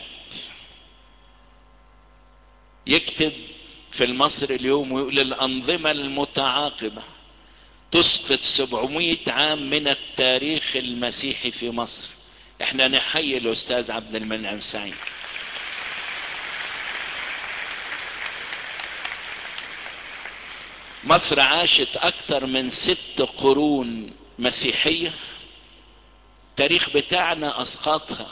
يكتب في المصر اليوم ويقول الانظمة المتعاقبة تسقط 700 عام من التاريخ المسيحي في مصر احنا نحيي الاستاذ عبد المنعم سعيد مصر عاشت اكتر من ست قرون مسيحية التاريخ بتاعنا اسقطها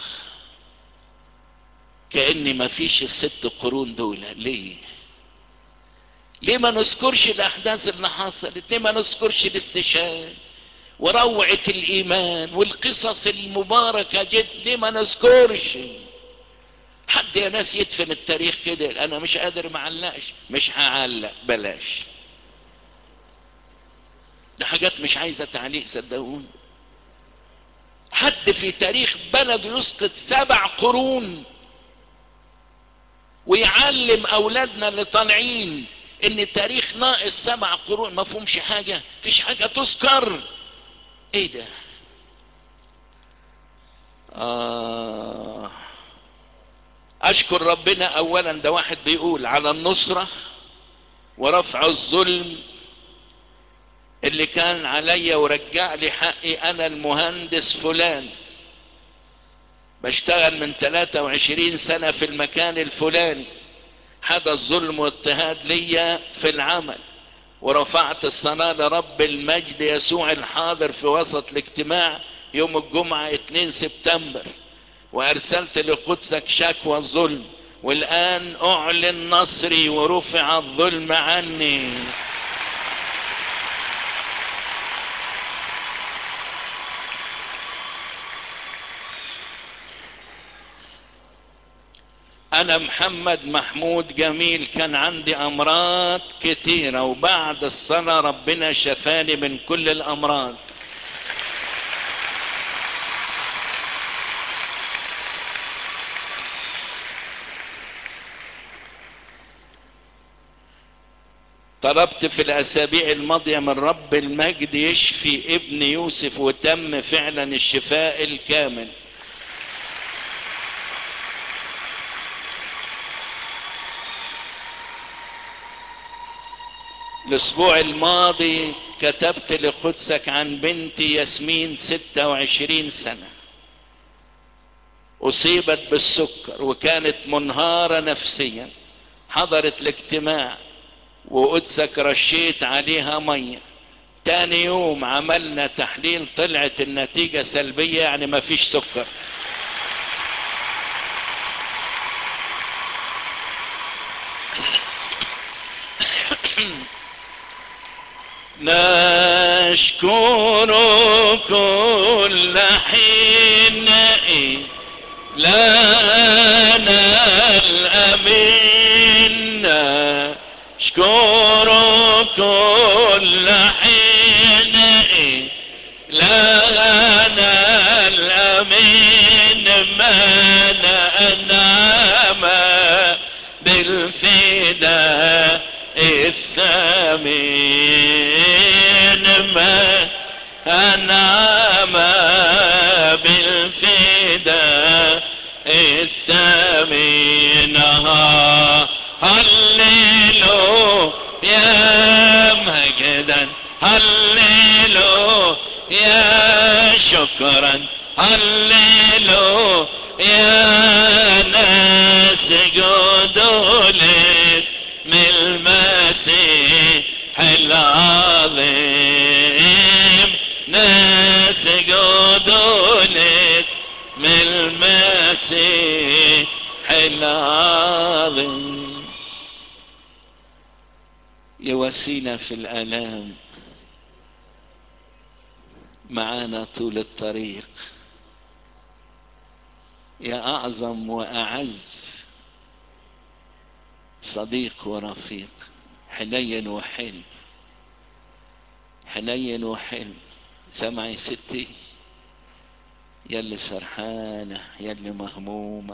كأن ما فيش الست قرون دول ليه ليه ما نذكرش الاحداث اللي حصلت ليه ما نذكرش الاستشهاد وروعة الايمان والقصص المباركة جد ليه ما نذكرش حد يا ناس يدفن التاريخ كده انا مش قادر معلقش مش هعلق بلاش ده حاجات مش عايزة تعليق صدقوني حد في تاريخ بلده يسقط سبع قرون ويعلم اولادنا اللي طالعين ان التاريخ ناقص سبع قرون ما فهمش حاجة فيش حاجة تذكر ايه ده آه اشكر ربنا اولا ده واحد بيقول على النصرة ورفع الظلم اللي كان عليا ورجع لي حقي انا المهندس فلان بشتغل من 23 سنة في المكان الفلاني حدث ظلم واضطهاد ليا في العمل ورفعت الصلاة لرب المجد يسوع الحاضر في وسط الاجتماع يوم الجمعة 2 سبتمبر وارسلت لقدسك شكوى الظلم والان اعلن نصري ورفع الظلم عني انا محمد محمود جميل كان عندي امراض كتيرة وبعد الصلاة ربنا شفاني من كل الامراض طلبت في الاسابيع الماضية من رب المجد يشفي ابن يوسف وتم فعلا الشفاء الكامل الاسبوع الماضي كتبت لقدسك عن بنتي ياسمين ستة وعشرين سنة اصيبت بالسكر وكانت منهارة نفسيا حضرت الاجتماع وقدسك رشيت عليها مية تاني يوم عملنا تحليل طلعت النتيجة سلبية يعني ما فيش سكر نشكر كل حين لنا الأمين نشكر كل حين لنا الأمين من أنعم بالفداء الثمين ما أنعم بالفداء الثمين هللو يا مجدا هللو يا شكرا هللو يا ناس جدولس من المسيح العظيم ناس جدولس من المسيح العظيم يواسينا في الآلام معانا طول الطريق يا أعظم وأعز صديق ورفيق حنين وحلم حنين وحلم سمعي ستي يلي سرحانة يلي مهمومة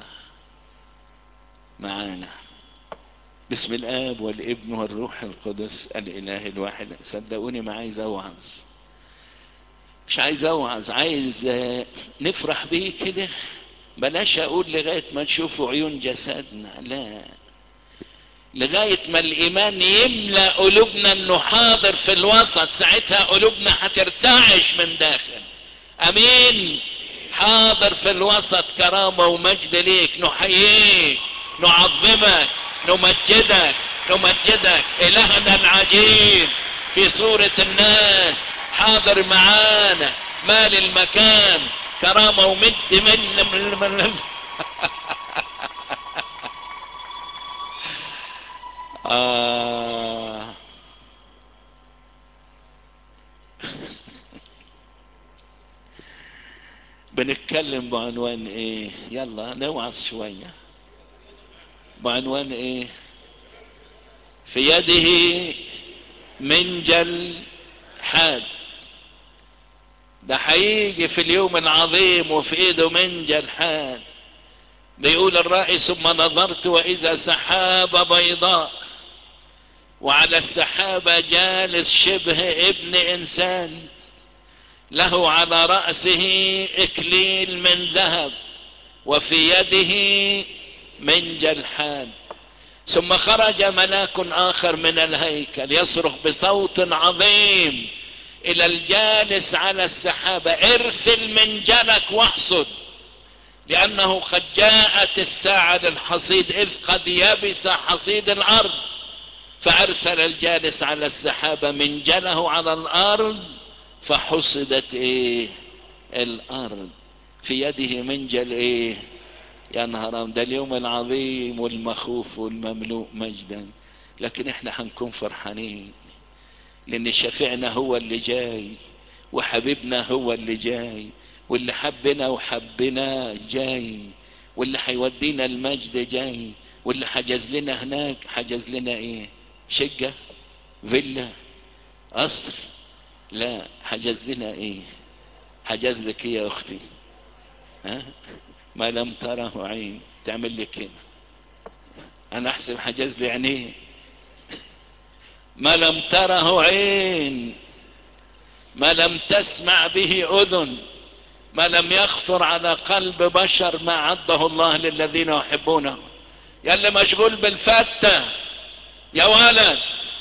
معانا بسم الآب والابن والروح القدس الإله الواحد صدقوني ما عايز أوعظ مش عايز أوعظ عايز نفرح بيه كده بلاش أقول لغاية ما نشوفوا عيون جسدنا لا لغاية ما الإيمان يملأ قلوبنا إنه حاضر في الوسط ساعتها قلوبنا هترتعش من داخل أمين حاضر في الوسط كرامة ومجد ليك نحييك نعظمك نمجدك نمجدك إلهنا العجيب في صورة الناس حاضر معانا مال المكان كرامة ومجد من, من, من آه بنتكلم بعنوان ايه يلا نوعظ شوية بعنوان ايه في يده منجل حاد ده هيجي في اليوم العظيم وفي ايده منجل حاد بيقول الرأي ثم نظرت واذا سحابة بيضاء وعلى السحابة جالس شبه ابن انسان له على رأسه اكليل من ذهب وفي يده منجل حاد ثم خرج ملاك اخر من الهيكل يصرخ بصوت عظيم الى الجالس على السحابة ارسل منجلك واحصد لانه قد جاءت الساعة للحصيد اذ قد يبس حصيد الارض فارسل الجالس على السحابة منجله على الارض فحصدت ايه الارض في يده منجل ايه يا نهار ده اليوم العظيم والمخوف والمملوء مجدا لكن احنا هنكون فرحانين لان شفيعنا هو اللي جاي وحبيبنا هو اللي جاي واللي حبنا وحبنا جاي واللي حيودينا المجد جاي واللي حجز لنا هناك حجز لنا ايه شقة فيلا قصر لا حجز لنا ايه حجز لك ايه يا اختي ها ما لم تره عين تعمل لك كده انا احسب حجز لي عينيه ما لم تره عين ما لم تسمع به اذن ما لم يخطر على قلب بشر ما عده الله للذين يحبونه يا اللي مشغول بالفتة يا ولد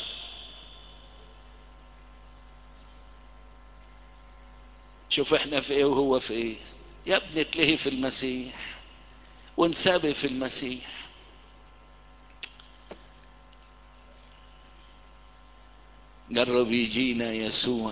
شوف احنا في ايه وهو في ايه يا ابني تلهي في المسيح وانسابي في المسيح جرب يجينا يسوع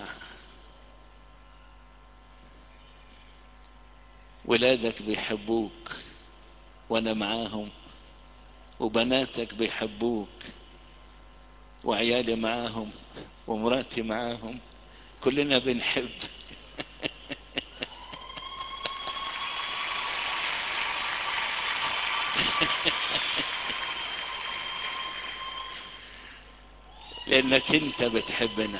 ولادك بيحبوك وانا معاهم وبناتك بيحبوك وعيالي معاهم ومراتي معاهم كلنا بنحب لانك انت بتحبنا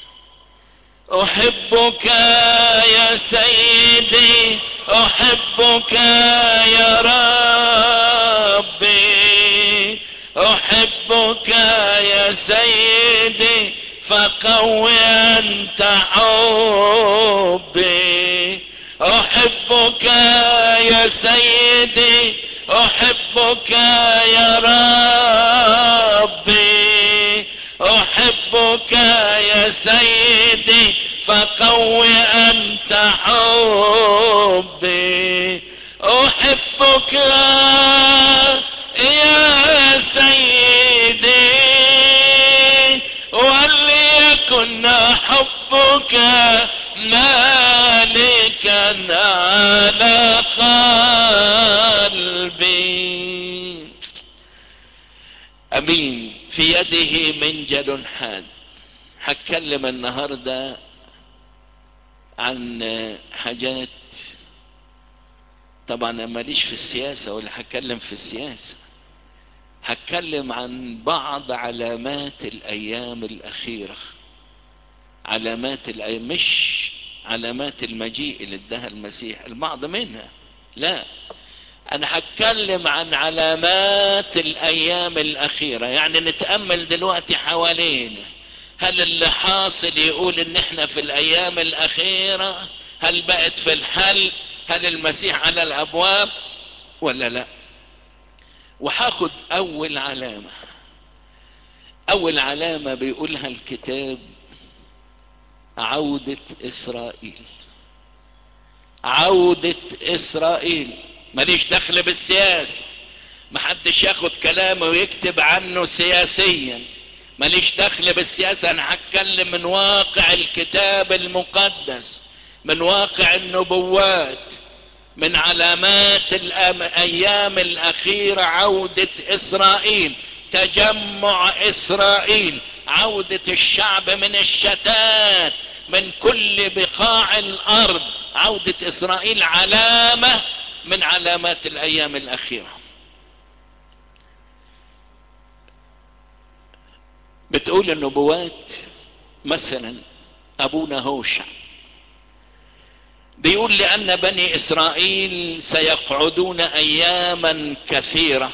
احبك يا سيدي احبك يا ربي احبك يا سيدي فقوي انت حبي احبك يا سيدي احبك يا ربي احبك يا سيدي فقوي انت حبي احبك يا سيدي وليكن حبك مالكا على قلبي امين في يده منجل حاد هتكلم النهارده عن حاجات طبعا انا ماليش في السياسه ولا هتكلم في السياسه هتكلم عن بعض علامات الايام الاخيره علامات الايام مش علامات المجيء اللي اداها المسيح البعض منها لا انا هتكلم عن علامات الايام الاخيرة يعني نتأمل دلوقتي حوالينا هل اللي حاصل يقول ان احنا في الايام الاخيرة هل بقت في الحل هل المسيح على الابواب ولا لا وهاخد اول علامة اول علامة بيقولها الكتاب عودة اسرائيل عودة اسرائيل ماليش دخل بالسياسة محدش ياخد كلامه ويكتب عنه سياسيا ماليش دخل بالسياسة انا هتكلم من واقع الكتاب المقدس من واقع النبوات من علامات الايام الاخيرة عودة اسرائيل تجمع اسرائيل عودة الشعب من الشتات من كل بقاع الارض عودة اسرائيل علامة من علامات الايام الاخيرة بتقول النبوات مثلا ابونا هوشع بيقول لان بني اسرائيل سيقعدون اياما كثيرة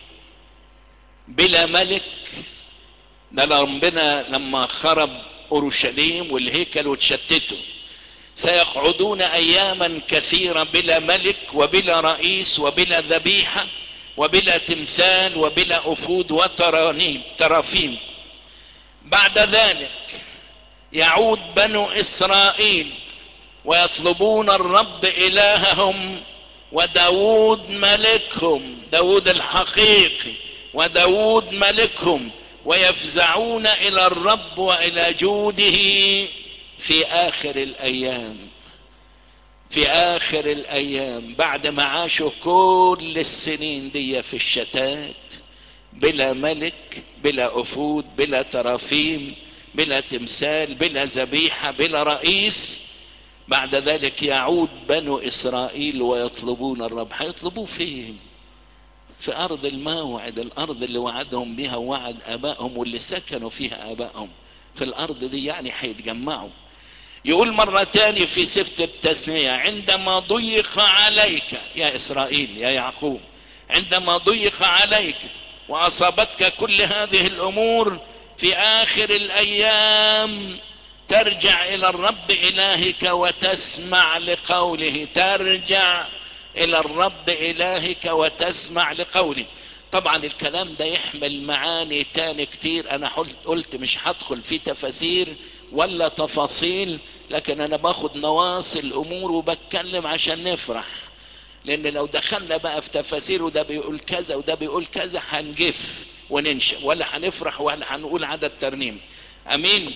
بلا ملك ده ربنا لما خرب اورشليم والهيكل وتشتتوا سيقعدون اياما كثيرة بلا ملك وبلا رئيس وبلا ذبيحة وبلا تمثال وبلا افود وترانيم ترافيم بعد ذلك يعود بنو اسرائيل ويطلبون الرب الههم وداود ملكهم داود الحقيقي وداود ملكهم ويفزعون الى الرب والى جوده في اخر الايام في اخر الايام بعد ما عاشوا كل السنين دي في الشتات بلا ملك بلا افود بلا ترافيم بلا تمثال بلا ذبيحة بلا رئيس بعد ذلك يعود بنو اسرائيل ويطلبون الرب هيطلبوه فين في ارض الموعد الارض اللي وعدهم بها وعد ابائهم واللي سكنوا فيها ابائهم في الارض دي يعني هيتجمعوا يقول مرة تاني في سفة التثنية عندما ضيق عليك يا اسرائيل يا يعقوب عندما ضيق عليك واصابتك كل هذه الامور في اخر الايام ترجع الى الرب الهك وتسمع لقوله ترجع الى الرب الهك وتسمع لقوله طبعا الكلام ده يحمل معاني تاني كتير انا قلت مش هدخل في تفاسير ولا تفاصيل لكن انا باخد نواصي الامور وبتكلم عشان نفرح لان لو دخلنا بقى في تفاسير وده بيقول كذا وده بيقول كذا هنجف وننشأ ولا هنفرح ولا هنقول عدد ترنيم امين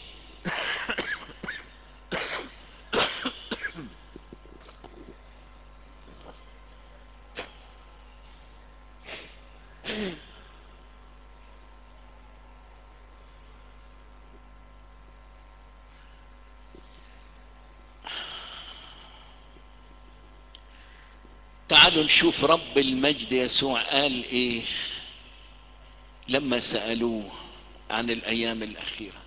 تعالوا نشوف رب المجد يسوع قال ايه لما سألوه عن الايام الاخيرة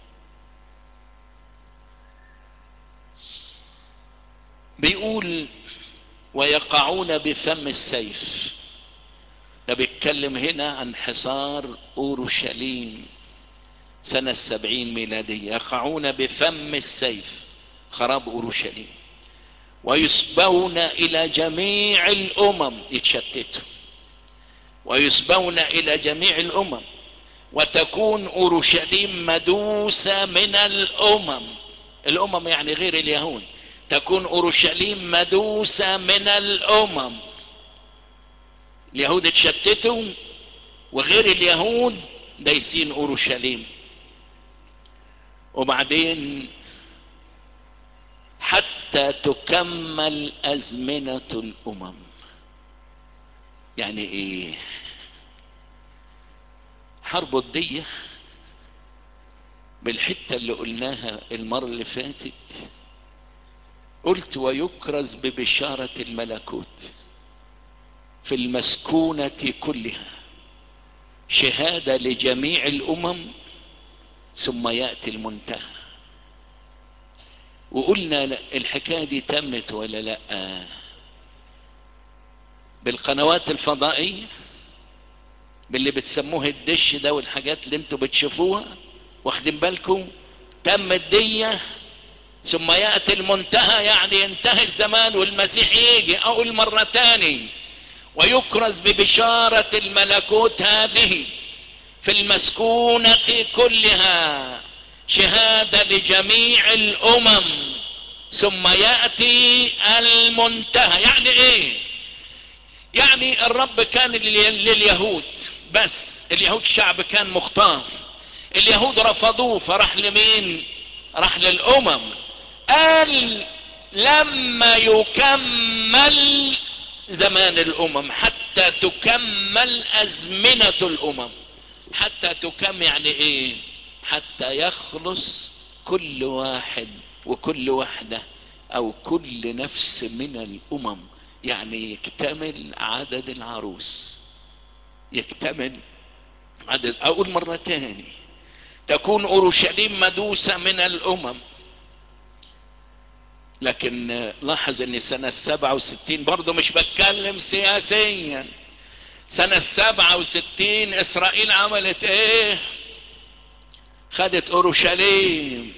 بيقول ويقعون بفم السيف ده بيتكلم هنا عن حصار اورشليم سنة السبعين ميلادية يقعون بفم السيف خراب اورشليم ويسبون الى جميع الامم يتشتتوا ويسبون الى جميع الامم وتكون اورشليم مدوسة من الامم الامم يعني غير اليهود تكون اورشليم مدوسة من الامم اليهود اتشتتوا وغير اليهود دايسين اورشليم وبعدين حتى تكمل ازمنة الامم يعني ايه حرب الدية بالحتة اللي قلناها المرة اللي فاتت قلت ويكرز ببشارة الملكوت في المسكونة كلها شهادة لجميع الامم ثم يأتي المنتهى وقلنا الحكاية دي تمت ولا لا بالقنوات الفضائية باللي بتسموه الدش ده والحاجات اللي انتوا بتشوفوها واخدين بالكم تم الدية ثم يأتي المنتهى يعني ينتهي الزمان والمسيح يجي اول مرة تاني ويكرز ببشارة الملكوت هذه في المسكونة كلها شهادة لجميع الامم ثم يأتي المنتهى يعني ايه يعني الرب كان لليهود بس اليهود شعب كان مختار اليهود رفضوه فراح لمين راح للامم قال لما يكمل زمان الامم حتى تكمل ازمنة الامم حتى تكمل يعني ايه حتى يخلص كل واحد وكل وحدة او كل نفس من الامم يعني يكتمل عدد العروس يكتمل عدد اقول مرة تاني تكون اورشليم مدوسة من الامم لكن لاحظ ان سنة السبعة وستين برضو مش بتكلم سياسيا سنة السبعة وستين اسرائيل عملت ايه خدت اورشليم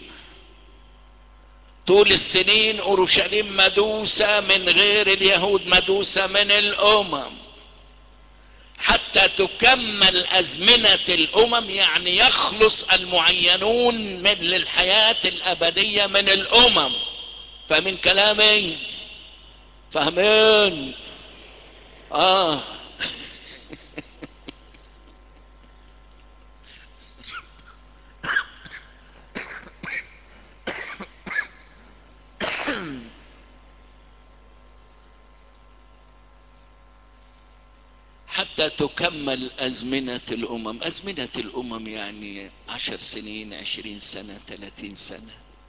طول السنين اورشليم مدوسة من غير اليهود مدوسة من الامم حتى حتى تكمل ازمنة الامم يعني يخلص المعينون من للحياة الابدية من الامم فمن كلامي فاهمين اه حتى تكمل أزمنة الأمم أزمنة الأمم يعني عشر سنين عشرين سنة ثلاثين سنة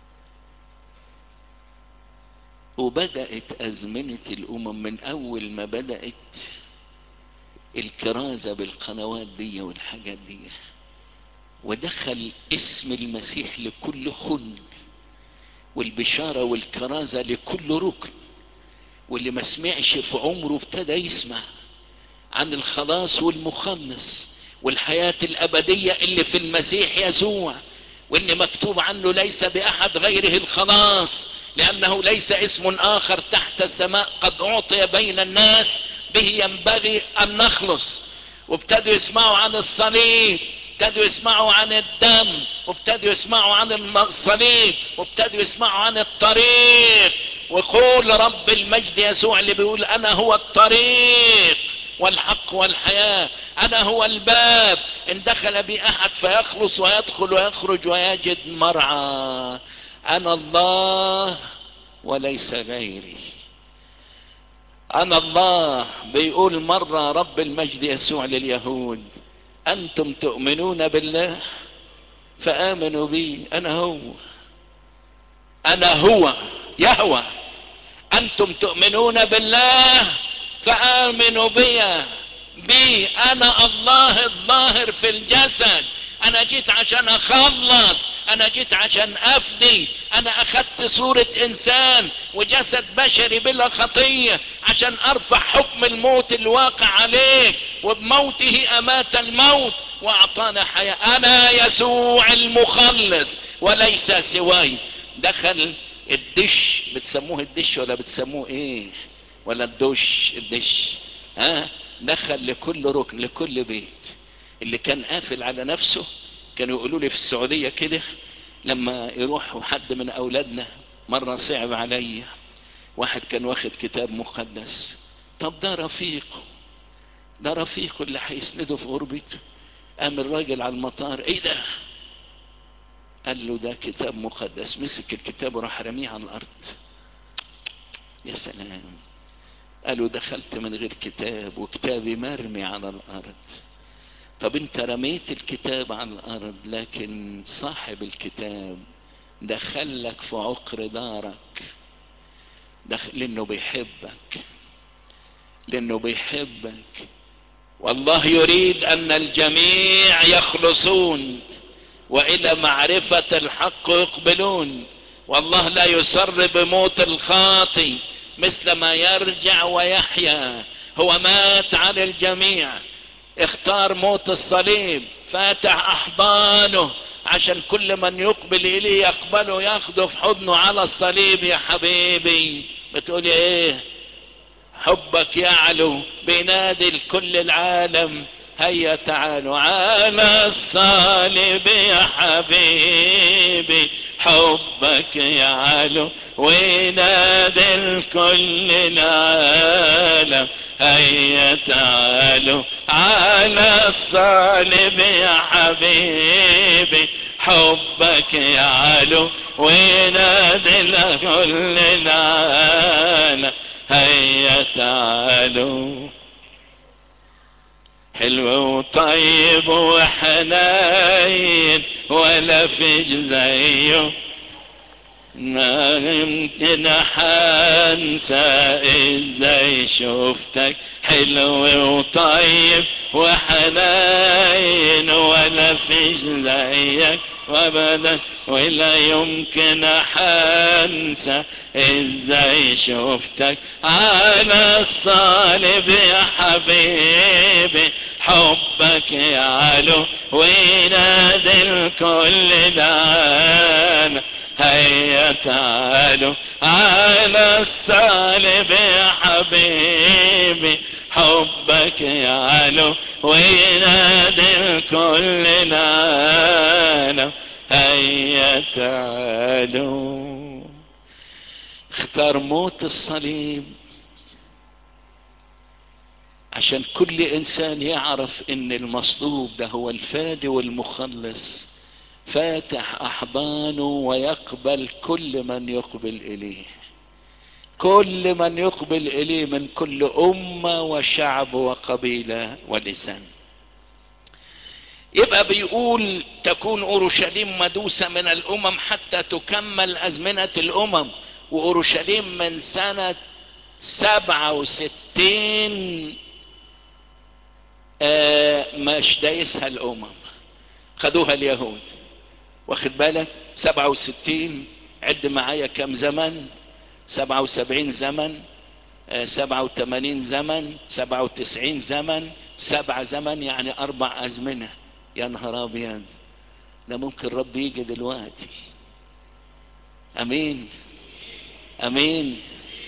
وبدأت أزمنة الأمم من أول ما بدأت الكرازة بالقنوات دي والحاجات دي ودخل اسم المسيح لكل خن والبشارة والكرازة لكل ركن واللي ما سمعش في عمره ابتدى يسمع عن الخلاص والمخلص والحياة الأبدية اللي في المسيح يسوع وإن مكتوب عنه ليس بأحد غيره الخلاص لأنه ليس اسم آخر تحت السماء قد أعطي بين الناس به ينبغي أن نخلص وابتدوا يسمعوا عن الصليب ابتدوا يسمعوا عن الدم وابتدوا يسمعوا عن الصليب وابتدوا يسمعوا عن الطريق وقول رب المجد يسوع اللي بيقول أنا هو الطريق والحق والحياة أنا هو الباب إن دخل بي أحد فيخلص ويدخل ويخرج ويجد مرعى أنا الله وليس غيري أنا الله بيقول مرة رب المجد يسوع لليهود أنتم تؤمنون بالله فآمنوا بي أنا هو أنا هو يهوى أنتم تؤمنون بالله فآمنوا بي بي أنا الله الظاهر في الجسد أنا جيت عشان أخلص أنا جيت عشان أفدي أنا أخذت صورة إنسان وجسد بشري بلا خطية عشان أرفع حكم الموت الواقع عليك وبموته أمات الموت وأعطانا حياة أنا يسوع المخلص وليس سواي دخل الدش بتسموه الدش ولا بتسموه ايه ولا الدش الدش ها دخل لكل ركن لكل بيت اللي كان قافل على نفسه كانوا يقولوا لي في السعودية كده لما يروح حد من اولادنا مرة صعب عليا واحد كان واخد كتاب مقدس طب ده رفيقه ده رفيقه اللي هيسنده في غربته قام الراجل على المطار ايه ده قال له ده كتاب مقدس مسك الكتاب وراح رميه على الارض يا سلام قالوا دخلت من غير كتاب وكتابي مرمي على الارض طب انت رميت الكتاب على الارض لكن صاحب الكتاب دخلك في عقر دارك دخل لانه بيحبك لانه بيحبك والله يريد ان الجميع يخلصون والى معرفة الحق يقبلون والله لا يسر بموت الخاطي مثل ما يرجع ويحيا هو مات على الجميع اختار موت الصليب فاتح احضانه عشان كل من يقبل اليه يقبله ياخده في حضنه على الصليب يا حبيبي بتقولي ايه حبك يعلو بينادي لكل العالم هيا تعالوا على الصليب يا حبيبي حبك يعلو وينادي الكل العالم هيا تعالوا على الصليب يا حبيبي حبك يعلو وينادي الكل العالم هيا تعالوا حلو وطيب وحنين ولا فيش زيه ما يمكن حنسى ازاي شفتك حلو وطيب وحنين ولا فيش زيك وابدا ولا يمكن حنسى ازاي شفتك على الصالب يا حبيبي حبك يعلو وينادي الكل دان هيا تعالوا على الصالب يا حبيبي حبك يعلو وينادي الكل العالم هيا تعالوا اختار موت الصليب عشان كل انسان يعرف ان المصلوب ده هو الفادي والمخلص فاتح احضانه ويقبل كل من يقبل اليه كل من يقبل اليه من كل امه وشعب وقبيله ولسان يبقى بيقول تكون اورشليم مدوسه من الامم حتى تكمل ازمنه الامم واورشليم من سنه سبعة وستين آه مش دايسها الامم خدوها اليهود واخد بالك سبعة وستين عد معايا كم زمن سبعة وسبعين زمن آه سبعة وثمانين زمن سبعة وتسعين زمن سبعة زمن يعني اربع ازمنة يا نهار ابيض ده ممكن رب يجي دلوقتي امين امين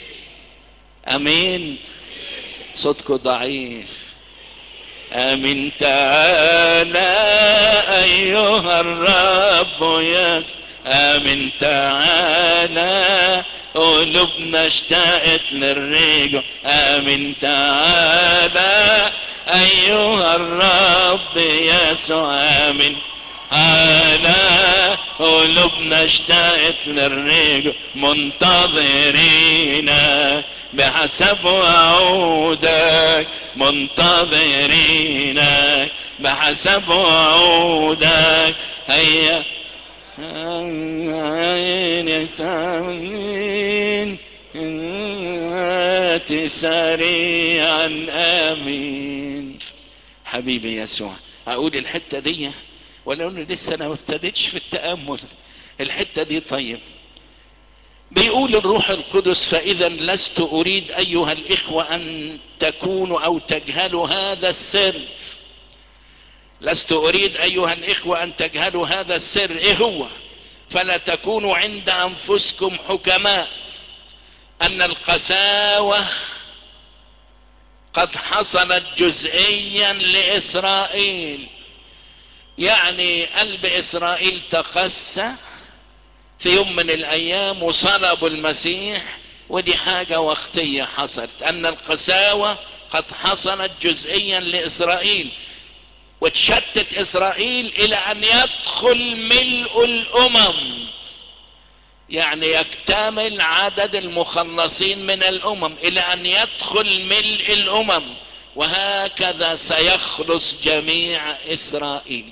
امين صوتكم ضعيف امين تعالى ايها الرب يس امين تعالى قلوبنا اشتاقت للرجوع امين تعالى ايها الرب يسوع امين على قلوبنا اشتاقت للرجوع منتظرين بحسب وعودك منتظرين بحسب وعودك هيا سريعا امين حبيبي يسوع اقول الحته دي ولو انه لسه انا ما ابتديتش في التامل الحته دي طيب بيقول الروح القدس فاذا لست اريد ايها الاخوه ان تكونوا او تجهلوا هذا السر لست اريد ايها الاخوه ان تجهلوا هذا السر ايه هو فلا تكونوا عند انفسكم حكماء ان القساوه قد حصلت جزئيا لاسرائيل يعني قلب اسرائيل تقسى في يوم من الايام وصلبوا المسيح ودي حاجة وقتية حصلت ان القساوة قد حصلت جزئيا لاسرائيل وتشتت اسرائيل الى ان يدخل ملء الامم يعني يكتمل عدد المخلصين من الامم الى ان يدخل ملء الامم وهكذا سيخلص جميع اسرائيل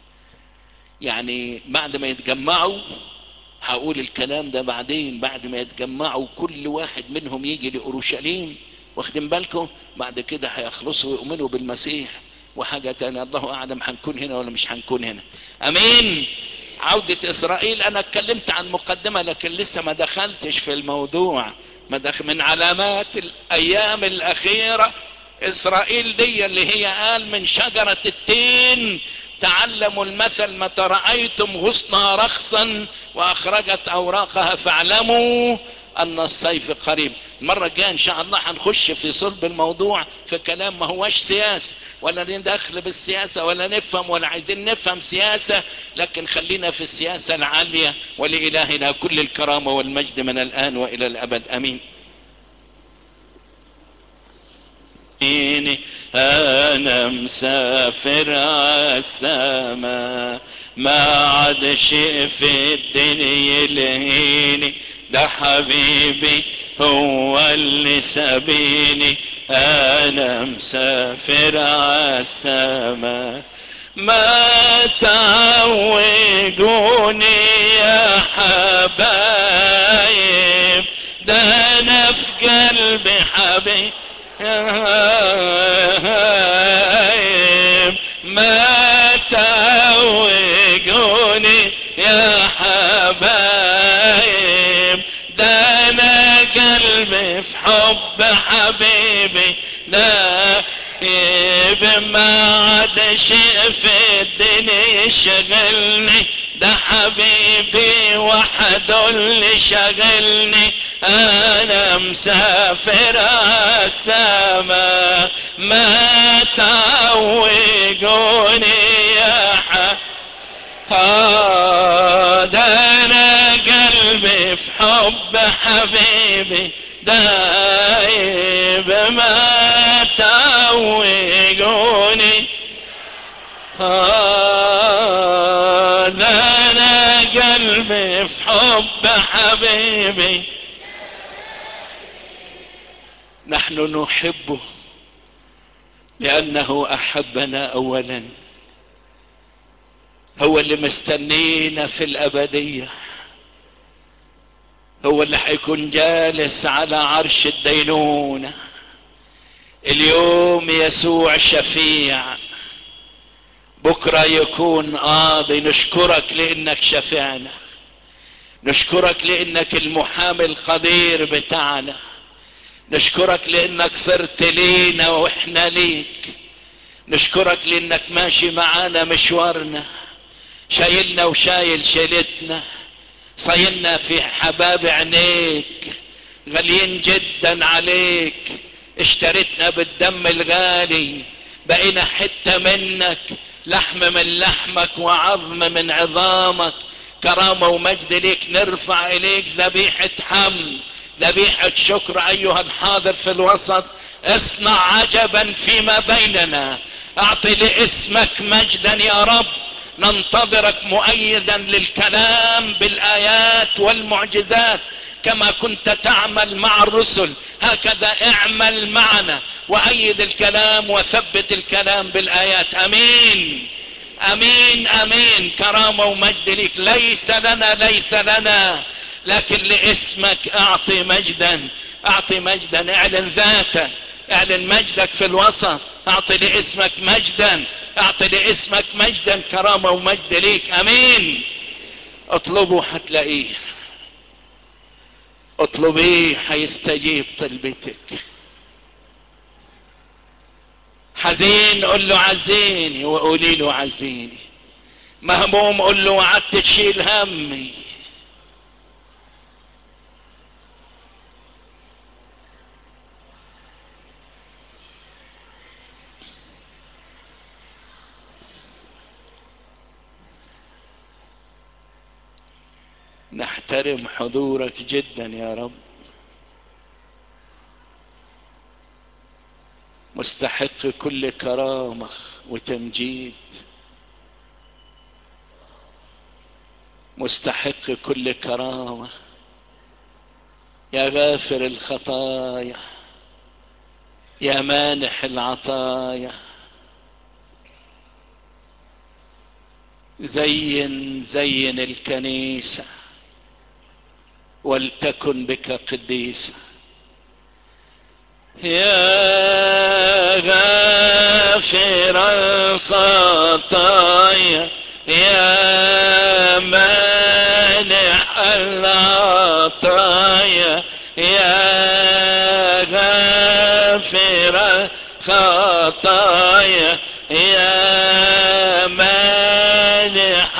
يعني بعد ما يتجمعوا هقول الكلام ده بعدين بعد ما يتجمعوا كل واحد منهم يجي لأورشليم واخدين بالكم بعد كده هيخلصوا ويؤمنوا بالمسيح وحاجة تانية الله أعلم هنكون هنا ولا مش هنكون هنا أمين عودة إسرائيل أنا اتكلمت عن مقدمة لكن لسه ما دخلتش في الموضوع ما دخل من علامات الأيام الأخيرة إسرائيل دي اللي هي قال من شجرة التين تعلموا المثل متى رأيتم غصنها رخصا وأخرجت أوراقها فاعلموا أن الصيف قريب المرة الجاية إن شاء الله هنخش في صلب الموضوع في كلام ما هوش سياسة ولا ندخل بالسياسة ولا نفهم ولا عايزين نفهم سياسة لكن خلينا في السياسة العالية ولإلهنا كل الكرامة والمجد من الآن وإلى الأبد أمين انا مسافر عالسما ما عاد شيء في الدنيا يلهيني ده حبيبي هو اللي سابيني انا مسافر عالسما ما تعوجوني يا حبايب ده انا في قلبي حبيب ما تعوجوني يا حبايب ده انا قلبي في حب حبيبي ده ما عاد شيء في الدنيا يشغلني ده حبيبي وحده اللي شغلني انا مسافر السما ما تعوقوني يا حبيبي هذا انا قلبي في حب حبيبي دايب ما تعوقوني هذا انا قلبي في حب حبيبي نحن نحبه لانه احبنا اولا هو اللي مستنينا في الابدية هو اللي حيكون جالس على عرش الدينونة اليوم يسوع شفيع بكرة يكون قاضي نشكرك لانك شفعنا نشكرك لانك المحامي القدير بتاعنا نشكرك لانك صرت لينا واحنا ليك نشكرك لانك ماشي معانا مشوارنا شايلنا وشايل شيلتنا صايلنا في حباب عينيك غاليين جدا عليك اشتريتنا بالدم الغالي بقينا حتة منك لحم من لحمك وعظم من عظامك كرامة ومجد ليك نرفع اليك ذبيحة حمد ذبيحة شكر ايها الحاضر في الوسط اصنع عجبا فيما بيننا اعطي لاسمك مجدا يا رب ننتظرك مؤيدا للكلام بالايات والمعجزات كما كنت تعمل مع الرسل هكذا اعمل معنا وايد الكلام وثبت الكلام بالايات امين امين امين كرامة ومجد ليك ليس لنا ليس لنا لكن لاسمك اعطي مجدا اعطي مجدا اعلن ذاتك اعلن مجدك في الوسط اعطي لاسمك مجدا اعطي لاسمك مجدا كرامة ومجد ليك امين اطلبوا حتلاقيه اطلبيه حيستجيب طلبتك حزين قل له عزيني وقولي له عزيني مهموم قل له وعدت تشيل همي نحترم حضورك جدا يا رب مستحق كل كرامة وتمجيد مستحق كل كرامة يا غافر الخطايا يا مانح العطايا زين زين الكنيسه ولتكن بك قديسة يا غافر الخطايا يا مانح العطايا يا غافر الخطايا يا مانح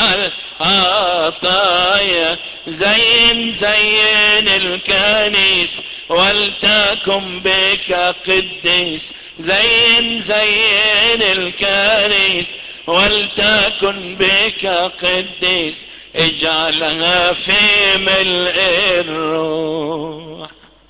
العطايا زين زين الكنيس ولتكن بك قديس زين زين الكنيس ولتكن بك قديس اجعلها في ملء الروح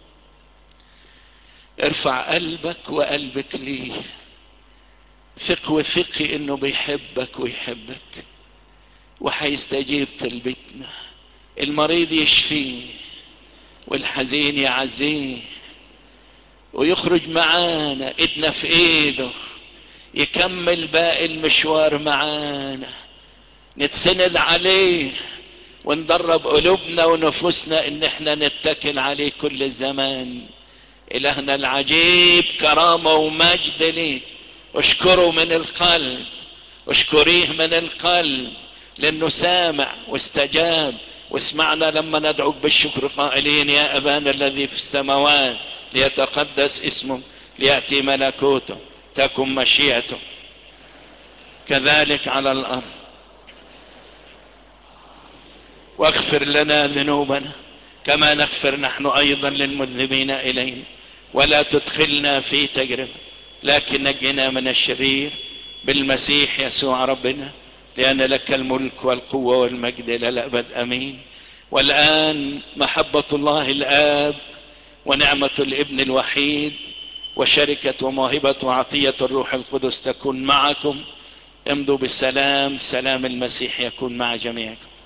ارفع قلبك وقلبك ليه ثق وثقي انه بيحبك ويحبك وحيستجيب طلبتنا المريض يشفيه والحزين يعزيه ويخرج معانا ايدنا في ايده يكمل باقي المشوار معانا نتسند عليه وندرب قلوبنا ونفوسنا ان احنا نتكل عليه كل زمان الهنا العجيب كرامة ومجد ليك اشكره من القلب اشكريه من القلب لانه سامع واستجاب واسمعنا لما ندعوك بالشكر قائلين يا ابانا الذي في السماوات ليتقدس اسمه ليأتي ملكوته تكن مشيئته كذلك على الارض واغفر لنا ذنوبنا كما نغفر نحن ايضا للمذنبين الينا ولا تدخلنا في تجربة لكن نجنا من الشرير بالمسيح يسوع ربنا لان لك الملك والقوة والمجد الى الابد امين والان محبة الله الاب ونعمة الابن الوحيد وشركة وموهبة وعطية الروح القدس تكون معكم امضوا بالسلام سلام المسيح يكون مع جميعكم